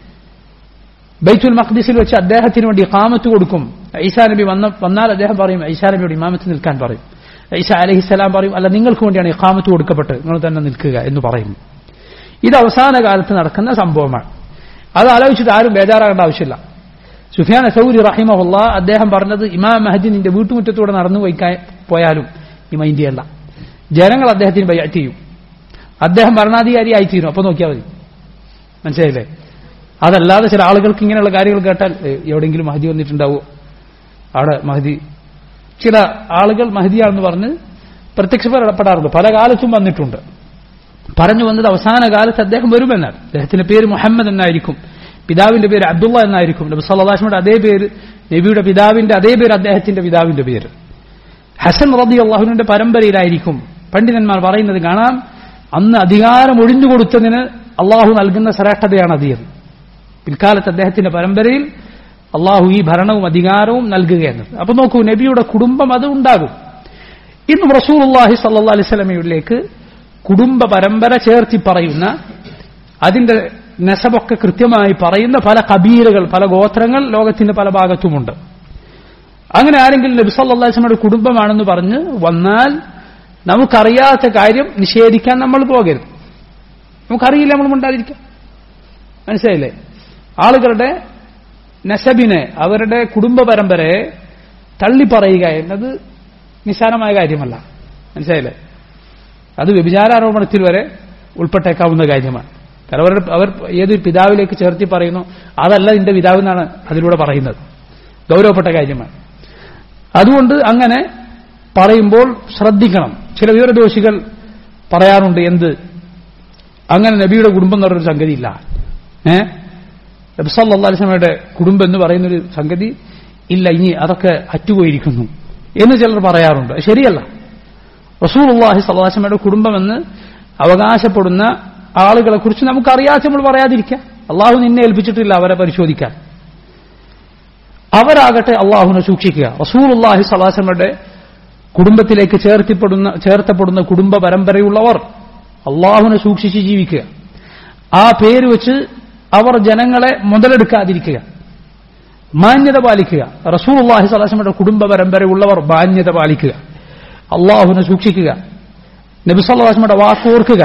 ബൈത്തുൽ മഖ്ദിസിൽ വെച്ച് അദ്ദേഹത്തിന് വേണ്ടി ഇഖാമത്ത് കൊടുക്കും ഈസാ നബി വന്ന വന്നാൽ അദ്ദേഹം പറയും ഈസാ നബിയോട് ഇമാമത്ത് നിൽക്കാൻ പറയും ഈസ അലഹിസലാം പറയും അല്ല നിങ്ങൾക്ക് വേണ്ടിയാണ് ഇഖാമത്ത് കൊടുക്കപ്പെട്ട് നിങ്ങൾ തന്നെ നിൽക്കുക എന്ന് പറയും ഇത് അവസാന കാലത്ത് നടക്കുന്ന സംഭവമാണ് അത് ആലോചിച്ചിട്ട് ആരും ബേജാറാകേണ്ട ആവശ്യമില്ല സുഫിയാൻ സൗരി റഹിമഹുല്ല അദ്ദേഹം പറഞ്ഞത് ഇമാം മഹദി നിന്റെ വീട്ടുമുറ്റത്തൂടെ നടന്നു പോയി പോയാലും ഈ മൈൻഡിയല്ല ജനങ്ങൾ അദ്ദേഹത്തിന് ബയ്യാറ്റ് ചെയ്യും അദ്ദേഹം ഭരണാധികാരിയായി തീരും അപ്പൊ നോക്കിയാൽ മതി മനസ്സിലായില്ലേ അതല്ലാതെ ചില ആളുകൾക്ക് ഇങ്ങനെയുള്ള കാര്യങ്ങൾ കേട്ടാൽ എവിടെയെങ്കിലും മഹദി വന്നിട്ടുണ്ടാവോ അവിടെ മഹദി ചില ആളുകൾ മഹദിയാണെന്ന് പറഞ്ഞ് പ്രത്യക്ഷപ്പെടാറുണ്ട് പല കാലത്തും വന്നിട്ടുണ്ട് പറഞ്ഞു വന്നത് അവസാന കാലത്ത് അദ്ദേഹം വരുമെന്നാണ് അദ്ദേഹത്തിന്റെ പേര് മുഹമ്മദ് എന്നായിരിക്കും പിതാവിന്റെ പേര് അബ്ദുള്ള എന്നായിരിക്കും നബി സല്ലാസ്മയുടെ അതേ പേര് നബിയുടെ പിതാവിന്റെ അതേ പേര് അദ്ദേഹത്തിന്റെ പിതാവിന്റെ പേര് ഹസൻ റബി അള്ളാഹുവിന്റെ പരമ്പരയിലായിരിക്കും പണ്ഡിതന്മാർ പറയുന്നത് കാണാം അന്ന് അധികാരം ഒഴിഞ്ഞു കൊടുത്തതിന് അള്ളാഹു നൽകുന്ന ശ്രേഷ്ഠതയാണ് അതീർ പിൽക്കാലത്ത് അദ്ദേഹത്തിന്റെ പരമ്പരയിൽ അള്ളാഹു ഈ ഭരണവും അധികാരവും നൽകുകയെന്നത് അപ്പൊ നോക്കൂ നബിയുടെ കുടുംബം അത് ഉണ്ടാകും ഇന്നും റസൂൽ അള്ളാഹി സല്ലാ അലൈസ്മയിലേക്ക് കുടുംബ പരമ്പര ചേർത്തി പറയുന്ന അതിന്റെ നെസബൊക്കെ കൃത്യമായി പറയുന്ന പല കബീലുകൾ പല ഗോത്രങ്ങൾ ലോകത്തിന്റെ പല ഭാഗത്തുമുണ്ട് അങ്ങനെ ആരെങ്കിലും നബി സല്ലാസ്മയുടെ കുടുംബമാണെന്ന് പറഞ്ഞ് വന്നാൽ നമുക്കറിയാത്ത കാര്യം നിഷേധിക്കാൻ നമ്മൾ പോകരുത് നമുക്കറിയില്ല നമ്മൾ ഉണ്ടാതിരിക്കാം മനസ്സിലായില്ലേ ആളുകളുടെ നസബിനെ അവരുടെ കുടുംബ പരമ്പരയെ തള്ളിപ്പറയുക എന്നത് നിസ്സാരമായ കാര്യമല്ല മനസ്സിലായില്ലേ അത് വ്യഭിചാരാരോപണത്തിൽ വരെ ഉൾപ്പെട്ടേക്കാവുന്ന കാര്യമാണ് കാരണം അവരുടെ അവർ ഏത് പിതാവിലേക്ക് ചേർത്തി പറയുന്നു അതല്ല നിന്റെ പിതാവ് എന്നാണ് അതിലൂടെ പറയുന്നത് ഗൗരവപ്പെട്ട കാര്യമാണ് അതുകൊണ്ട് അങ്ങനെ പറയുമ്പോൾ ശ്രദ്ധിക്കണം ചില വിവരദോഷികൾ പറയാറുണ്ട് എന്ത് അങ്ങനെ നബിയുടെ കുടുംബം എന്ന് പറഞ്ഞൊരു സംഗതിയില്ല ഏ നബ്സല്ലാ അലിസ്ലമയുടെ കുടുംബം എന്ന് പറയുന്നൊരു സംഗതി ഇല്ല ഇനി അതൊക്കെ അറ്റുപോയിരിക്കുന്നു എന്ന് ചിലർ പറയാറുണ്ട് ശരിയല്ല റസൂൽ അള്ളാഹി സല്ലാസ്ലമയുടെ കുടുംബമെന്ന് അവകാശപ്പെടുന്ന ആളുകളെ കുറിച്ച് നമുക്കറിയാത്ത നമ്മൾ പറയാതിരിക്കാം അള്ളാഹു നിന്നെ ഏൽപ്പിച്ചിട്ടില്ല അവരെ പരിശോധിക്കാൻ അവരാകട്ടെ അള്ളാഹുവിനെ സൂക്ഷിക്കുക റസൂൽ അള്ളാഹി സല്ലാസ്ലമയുടെ കുടുംബത്തിലേക്ക് ചേർത്തിപ്പെടുന്ന ചേർത്തപ്പെടുന്ന കുടുംബ പരമ്പരയുള്ളവർ അള്ളാഹുവിനെ സൂക്ഷിച്ച് ജീവിക്കുക ആ പേര് വെച്ച് അവർ ജനങ്ങളെ മുതലെടുക്കാതിരിക്കുക മാന്യത പാലിക്കുക റസൂൽ അള്ളാഹി സ്വലാസ്മയുടെ കുടുംബ പരമ്പരയുള്ളവർ മാന്യത പാലിക്കുക അള്ളാഹുവിനെ സൂക്ഷിക്കുക നബിസ്വല്ലാസ്മയുടെ വാക്കോർക്കുക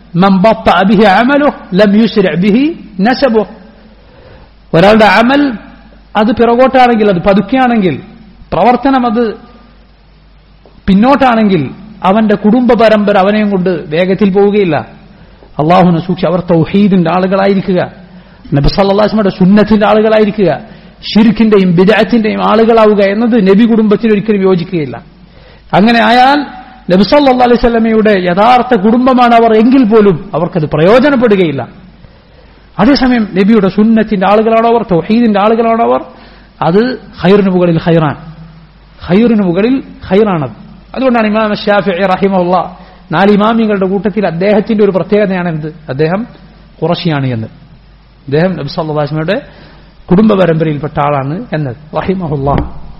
ഒരാളുടെ അമൽ അത് പിറകോട്ടാണെങ്കിൽ അത് പതുക്കെയാണെങ്കിൽ പ്രവർത്തനം അത് പിന്നോട്ടാണെങ്കിൽ അവന്റെ കുടുംബ പരമ്പര അവനെയും കൊണ്ട് വേഗത്തിൽ പോവുകയില്ല അള്ളാഹുനെ സൂക്ഷിച്ച് അവർ തൗഹീദിന്റെ ആളുകളായിരിക്കുക നബി സല്ലാസ്മയുടെ സുന്നത്തിന്റെ ആളുകളായിരിക്കുക ഷിരുക്കിന്റെയും ബിദാത്തിന്റെയും ആളുകളാവുക എന്നത് നബി കുടുംബത്തിൽ ഒരിക്കലും യോജിക്കുകയില്ല അങ്ങനെ ആയാൽ നബി സല്ലാ അലൈഹി സ്വലമയുടെ യഥാർത്ഥ കുടുംബമാണ് അവർ എങ്കിൽ പോലും അവർക്കത് പ്രയോജനപ്പെടുകയില്ല അതേസമയം നബിയുടെ സുന്നത്തിന്റെ ആളുകളാണോ അവർ തൗഹീദിന്റെ ആളുകളാണോ അവർ അത് ഹൈറിന് മുകളിൽ ഹൈറാൻ ഹൈറിന് മുകളിൽ ഹൈറാണത് അതുകൊണ്ടാണ് ഇമാം ഷാഫി റഹിമുള്ള നാല് ഇമാമിങ്ങളുടെ കൂട്ടത്തിൽ അദ്ദേഹത്തിന്റെ ഒരു പ്രത്യേകതയാണ് എന്ത് അദ്ദേഹം കുറശിയാണ് എന്ന് അദ്ദേഹം നബി സല്ലാസ്മയുടെ കുടുംബ പരമ്പരയിൽപ്പെട്ട ആളാണ് എന്നത് റഹിമഹുല്ലാ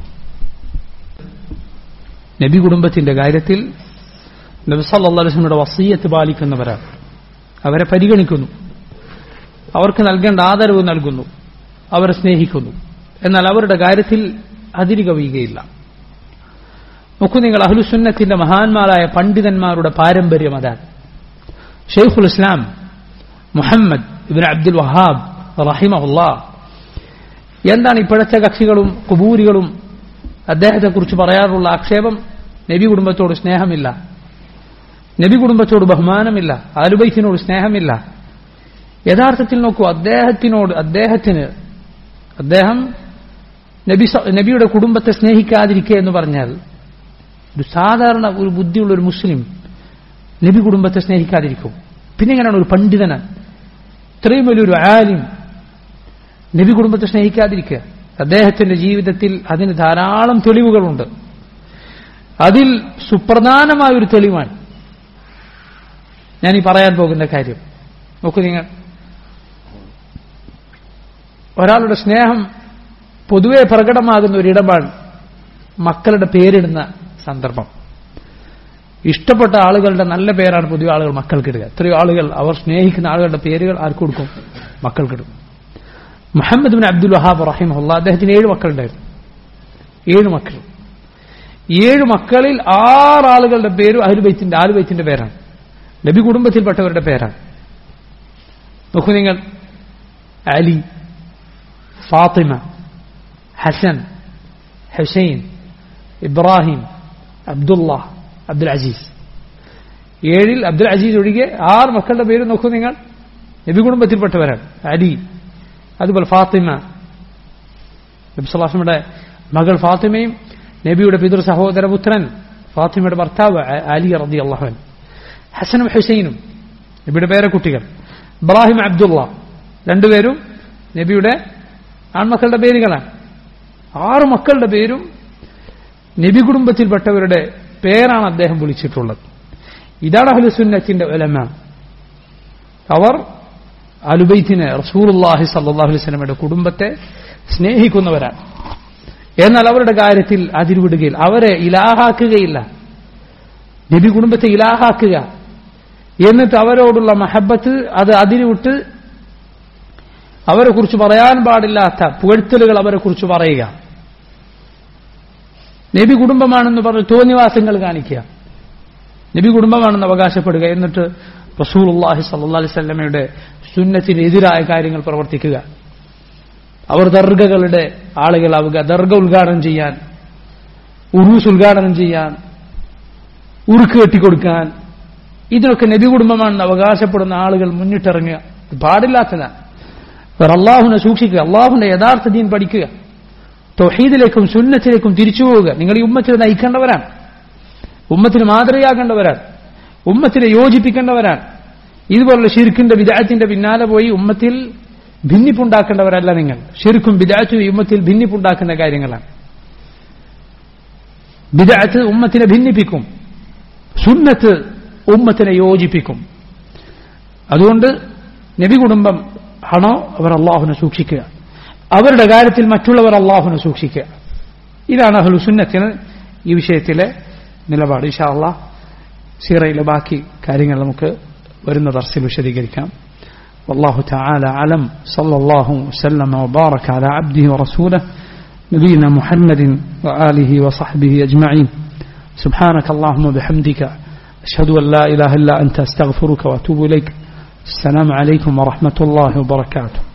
നബി കുടുംബത്തിന്റെ കാര്യത്തിൽ നബി സല്ലാസ്മയുടെ വസീയത്ത് പാലിക്കുന്നവരാണ് അവരെ പരിഗണിക്കുന്നു അവർക്ക് നൽകേണ്ട ആദരവ് നൽകുന്നു അവരെ സ്നേഹിക്കുന്നു എന്നാൽ അവരുടെ കാര്യത്തിൽ അതിരി കവിയുകയില്ല നോക്കൂ നിങ്ങൾ അഹ്ലുസുന്നത്തിന്റെ മഹാന്മാരായ പണ്ഡിതന്മാരുടെ പാരമ്പര്യം അതാണ് ഷെയ്ഖുൽ ഇസ്ലാം മുഹമ്മദ് ഇബിൻ അബ്ദുൽ വഹാബ് റഹിമഹുല്ലാ എന്താണ് ഇപ്പോഴത്തെ കക്ഷികളും കുബൂരികളും അദ്ദേഹത്തെക്കുറിച്ച് പറയാറുള്ള ആക്ഷേപം നബി കുടുംബത്തോട് സ്നേഹമില്ല നബി കുടുംബത്തോട് ബഹുമാനമില്ല ആലുബൈത്തിനോട് സ്നേഹമില്ല യഥാർത്ഥത്തിൽ നോക്കൂ അദ്ദേഹത്തിനോട് അദ്ദേഹത്തിന് അദ്ദേഹം നബി നബിയുടെ കുടുംബത്തെ സ്നേഹിക്കാതിരിക്കുക എന്ന് പറഞ്ഞാൽ ഒരു സാധാരണ ഒരു ബുദ്ധിയുള്ള ഒരു മുസ്ലിം നബി കുടുംബത്തെ സ്നേഹിക്കാതിരിക്കും പിന്നെ എങ്ങനെയാണ് ഒരു പണ്ഡിതന് ഇത്രയും വലിയൊരു ആലിം നബി കുടുംബത്തെ സ്നേഹിക്കാതിരിക്കുക അദ്ദേഹത്തിന്റെ ജീവിതത്തിൽ അതിന് ധാരാളം തെളിവുകളുണ്ട് അതിൽ സുപ്രധാനമായ ഒരു തെളിവാണ് ഞാൻ ഈ പറയാൻ പോകുന്ന കാര്യം നോക്കൂ നിങ്ങൾ ഒരാളുടെ സ്നേഹം പൊതുവെ പ്രകടമാകുന്ന ഒരിടമാണ് മക്കളുടെ പേരിടുന്ന സന്ദർഭം ഇഷ്ടപ്പെട്ട ആളുകളുടെ നല്ല പേരാണ് പൊതുവെ ആളുകൾ മക്കൾക്കിടുക എത്രയോ ആളുകൾ അവർ സ്നേഹിക്കുന്ന ആളുകളുടെ പേരുകൾ ആർക്ക് കൊടുക്കും മക്കൾക്കിടും മുഹമ്മദ് ബിൻ അബ്ദുൽ വഹാബ് റഹിമഹുല്ല അദ്ദേഹത്തിന് ഏഴ് മക്കളുണ്ടായിരുന്നു ഏഴ് മക്കൾ ഏഴ് മക്കളിൽ ആറ് ആളുകളുടെ പേരും അഹുബൈത്തിന്റെ ആലുബൈത്തിന്റെ പേരാണ് നബി കുടുംബത്തിൽപ്പെട്ടവരുടെ പേരാണ് നോക്കൂ നിങ്ങൾ അലി ഫാത്തിമ ഹസൻ ഹുസൈൻ ഇബ്രാഹിം അബ്ദുള്ള അബ്ദുൽ അസീസ് ഏഴിൽ അബ്ദുൽ അസീസ് ഒഴികെ ആറ് മക്കളുടെ പേര് നോക്കൂ നിങ്ങൾ നബി കുടുംബത്തിൽപ്പെട്ടവരാണ് അലി അതുപോലെ ഫാത്തിമ നബ്സലാസ്മയുടെ മകൾ ഫാത്തിമയും നബിയുടെ പിതൃ സഹോദരപുത്രൻ ഫാത്തിമയുടെ ഭർത്താവ് അലി റതി അള്ളാഹുൻ ഹസനും ഹുസൈനും നബിയുടെ പേരക്കുട്ടികൾ ഇബ്രാഹിം അബ്ദുള്ള രണ്ടുപേരും നബിയുടെ ആൺമക്കളുടെ പേരുകളാണ് ആറ് മക്കളുടെ പേരും നബി കുടുംബത്തിൽപ്പെട്ടവരുടെ പേരാണ് അദ്ദേഹം വിളിച്ചിട്ടുള്ളത് ഇതാണ് അഹ്ലുസുന്നത്തിന്റെ ഉലമ അവർ അലുബൈത്തിനെ റസൂർല്ലാഹി സല്ലാഹു വസ്ലമയുടെ കുടുംബത്തെ സ്നേഹിക്കുന്നവരാണ് എന്നാൽ അവരുടെ കാര്യത്തിൽ അതിരുവിടുകയില്ല അവരെ ഇലാഹാക്കുകയില്ല നബി കുടുംബത്തെ ഇലാഹാക്കുക എന്നിട്ട് അവരോടുള്ള മഹബത്ത് അത് അതിരുവിട്ട് അവരെ കുറിച്ച് പറയാൻ പാടില്ലാത്ത പുകഴ്ത്തലുകൾ അവരെ കുറിച്ച് പറയുക നബി കുടുംബമാണെന്ന് പറഞ്ഞ് തോന്നിവാസങ്ങൾ കാണിക്കുക നബി കുടുംബമാണെന്ന് അവകാശപ്പെടുക എന്നിട്ട് റസൂലുല്ലാഹി സല്ലാ അലൈവല്ലമയുടെ സുന്നത്തിനെതിരായ കാര്യങ്ങൾ പ്രവർത്തിക്കുക അവർ ദർഗകളുടെ ആളുകളാവുക ദർഗ ഉദ്ഘാടനം ചെയ്യാൻ ഉറൂസ് ഉദ്ഘാടനം ചെയ്യാൻ ഉറുക്ക് കെട്ടിക്കൊടുക്കാൻ ഇതിനൊക്കെ നബി കുടുംബമാണെന്ന് അവകാശപ്പെടുന്ന ആളുകൾ മുന്നിട്ടിറങ്ങുക ഇത് പാടില്ലാത്തതാണ് അവർ അള്ളാഹുനെ സൂക്ഷിക്കുക അള്ളാഹുന്റെ യഥാർത്ഥ ദീൻ പഠിക്കുക തൊഹീദിലേക്കും സുന്നത്തിലേക്കും തിരിച്ചു പോവുക നിങ്ങൾ ഈ ഉമ്മത്തിനെ നയിക്കേണ്ടവരാണ് ഉമ്മത്തിന് മാതൃകയാകേണ്ടവരാണ് ഉമ്മത്തിനെ യോജിപ്പിക്കേണ്ടവരാണ് ഇതുപോലുള്ള ഷിർക്കിന്റെ വിദായത്തിന്റെ പിന്നാലെ പോയി ഉമ്മത്തിൽ ഭിന്നിപ്പുണ്ടാക്കേണ്ടവരല്ല നിങ്ങൾ ഷിർക്കും വിദായത്തും ഈ ഉമ്മത്തിൽ ഭിന്നിപ്പുണ്ടാക്കുന്ന കാര്യങ്ങളാണ് വിദായത്ത് ഉമ്മത്തിനെ ഭിന്നിപ്പിക്കും സുന്നത്ത് ഉമ്മത്തിനെ യോജിപ്പിക്കും അതുകൊണ്ട് നബി കുടുംബം ആണോ അവർ അള്ളാഹുനെ സൂക്ഷിക്കുക അവരുടെ കാര്യത്തിൽ മറ്റുള്ളവർ അള്ളാഹുനെ സൂക്ഷിക്കുക ഇതാണ് അഹ്ലു സുന്നത്തിന് ഈ വിഷയത്തിലെ നിലപാട് ഇഷാ അള്ളാഹ് സീറയിലെ ബാക്കി കാര്യങ്ങൾ നമുക്ക് വരുന്ന ദർസിൽ വിശദീകരിക്കാം والله تعالى أعلم صلى الله وسلم وبارك على عبده ورسوله نبينا محمد وآله وصحبه أجمعين سبحانك اللهم وبحمدك أشهد أن لا إله إلا أنت أستغفرك وأتوب إليك السلام عليكم ورحمة الله وبركاته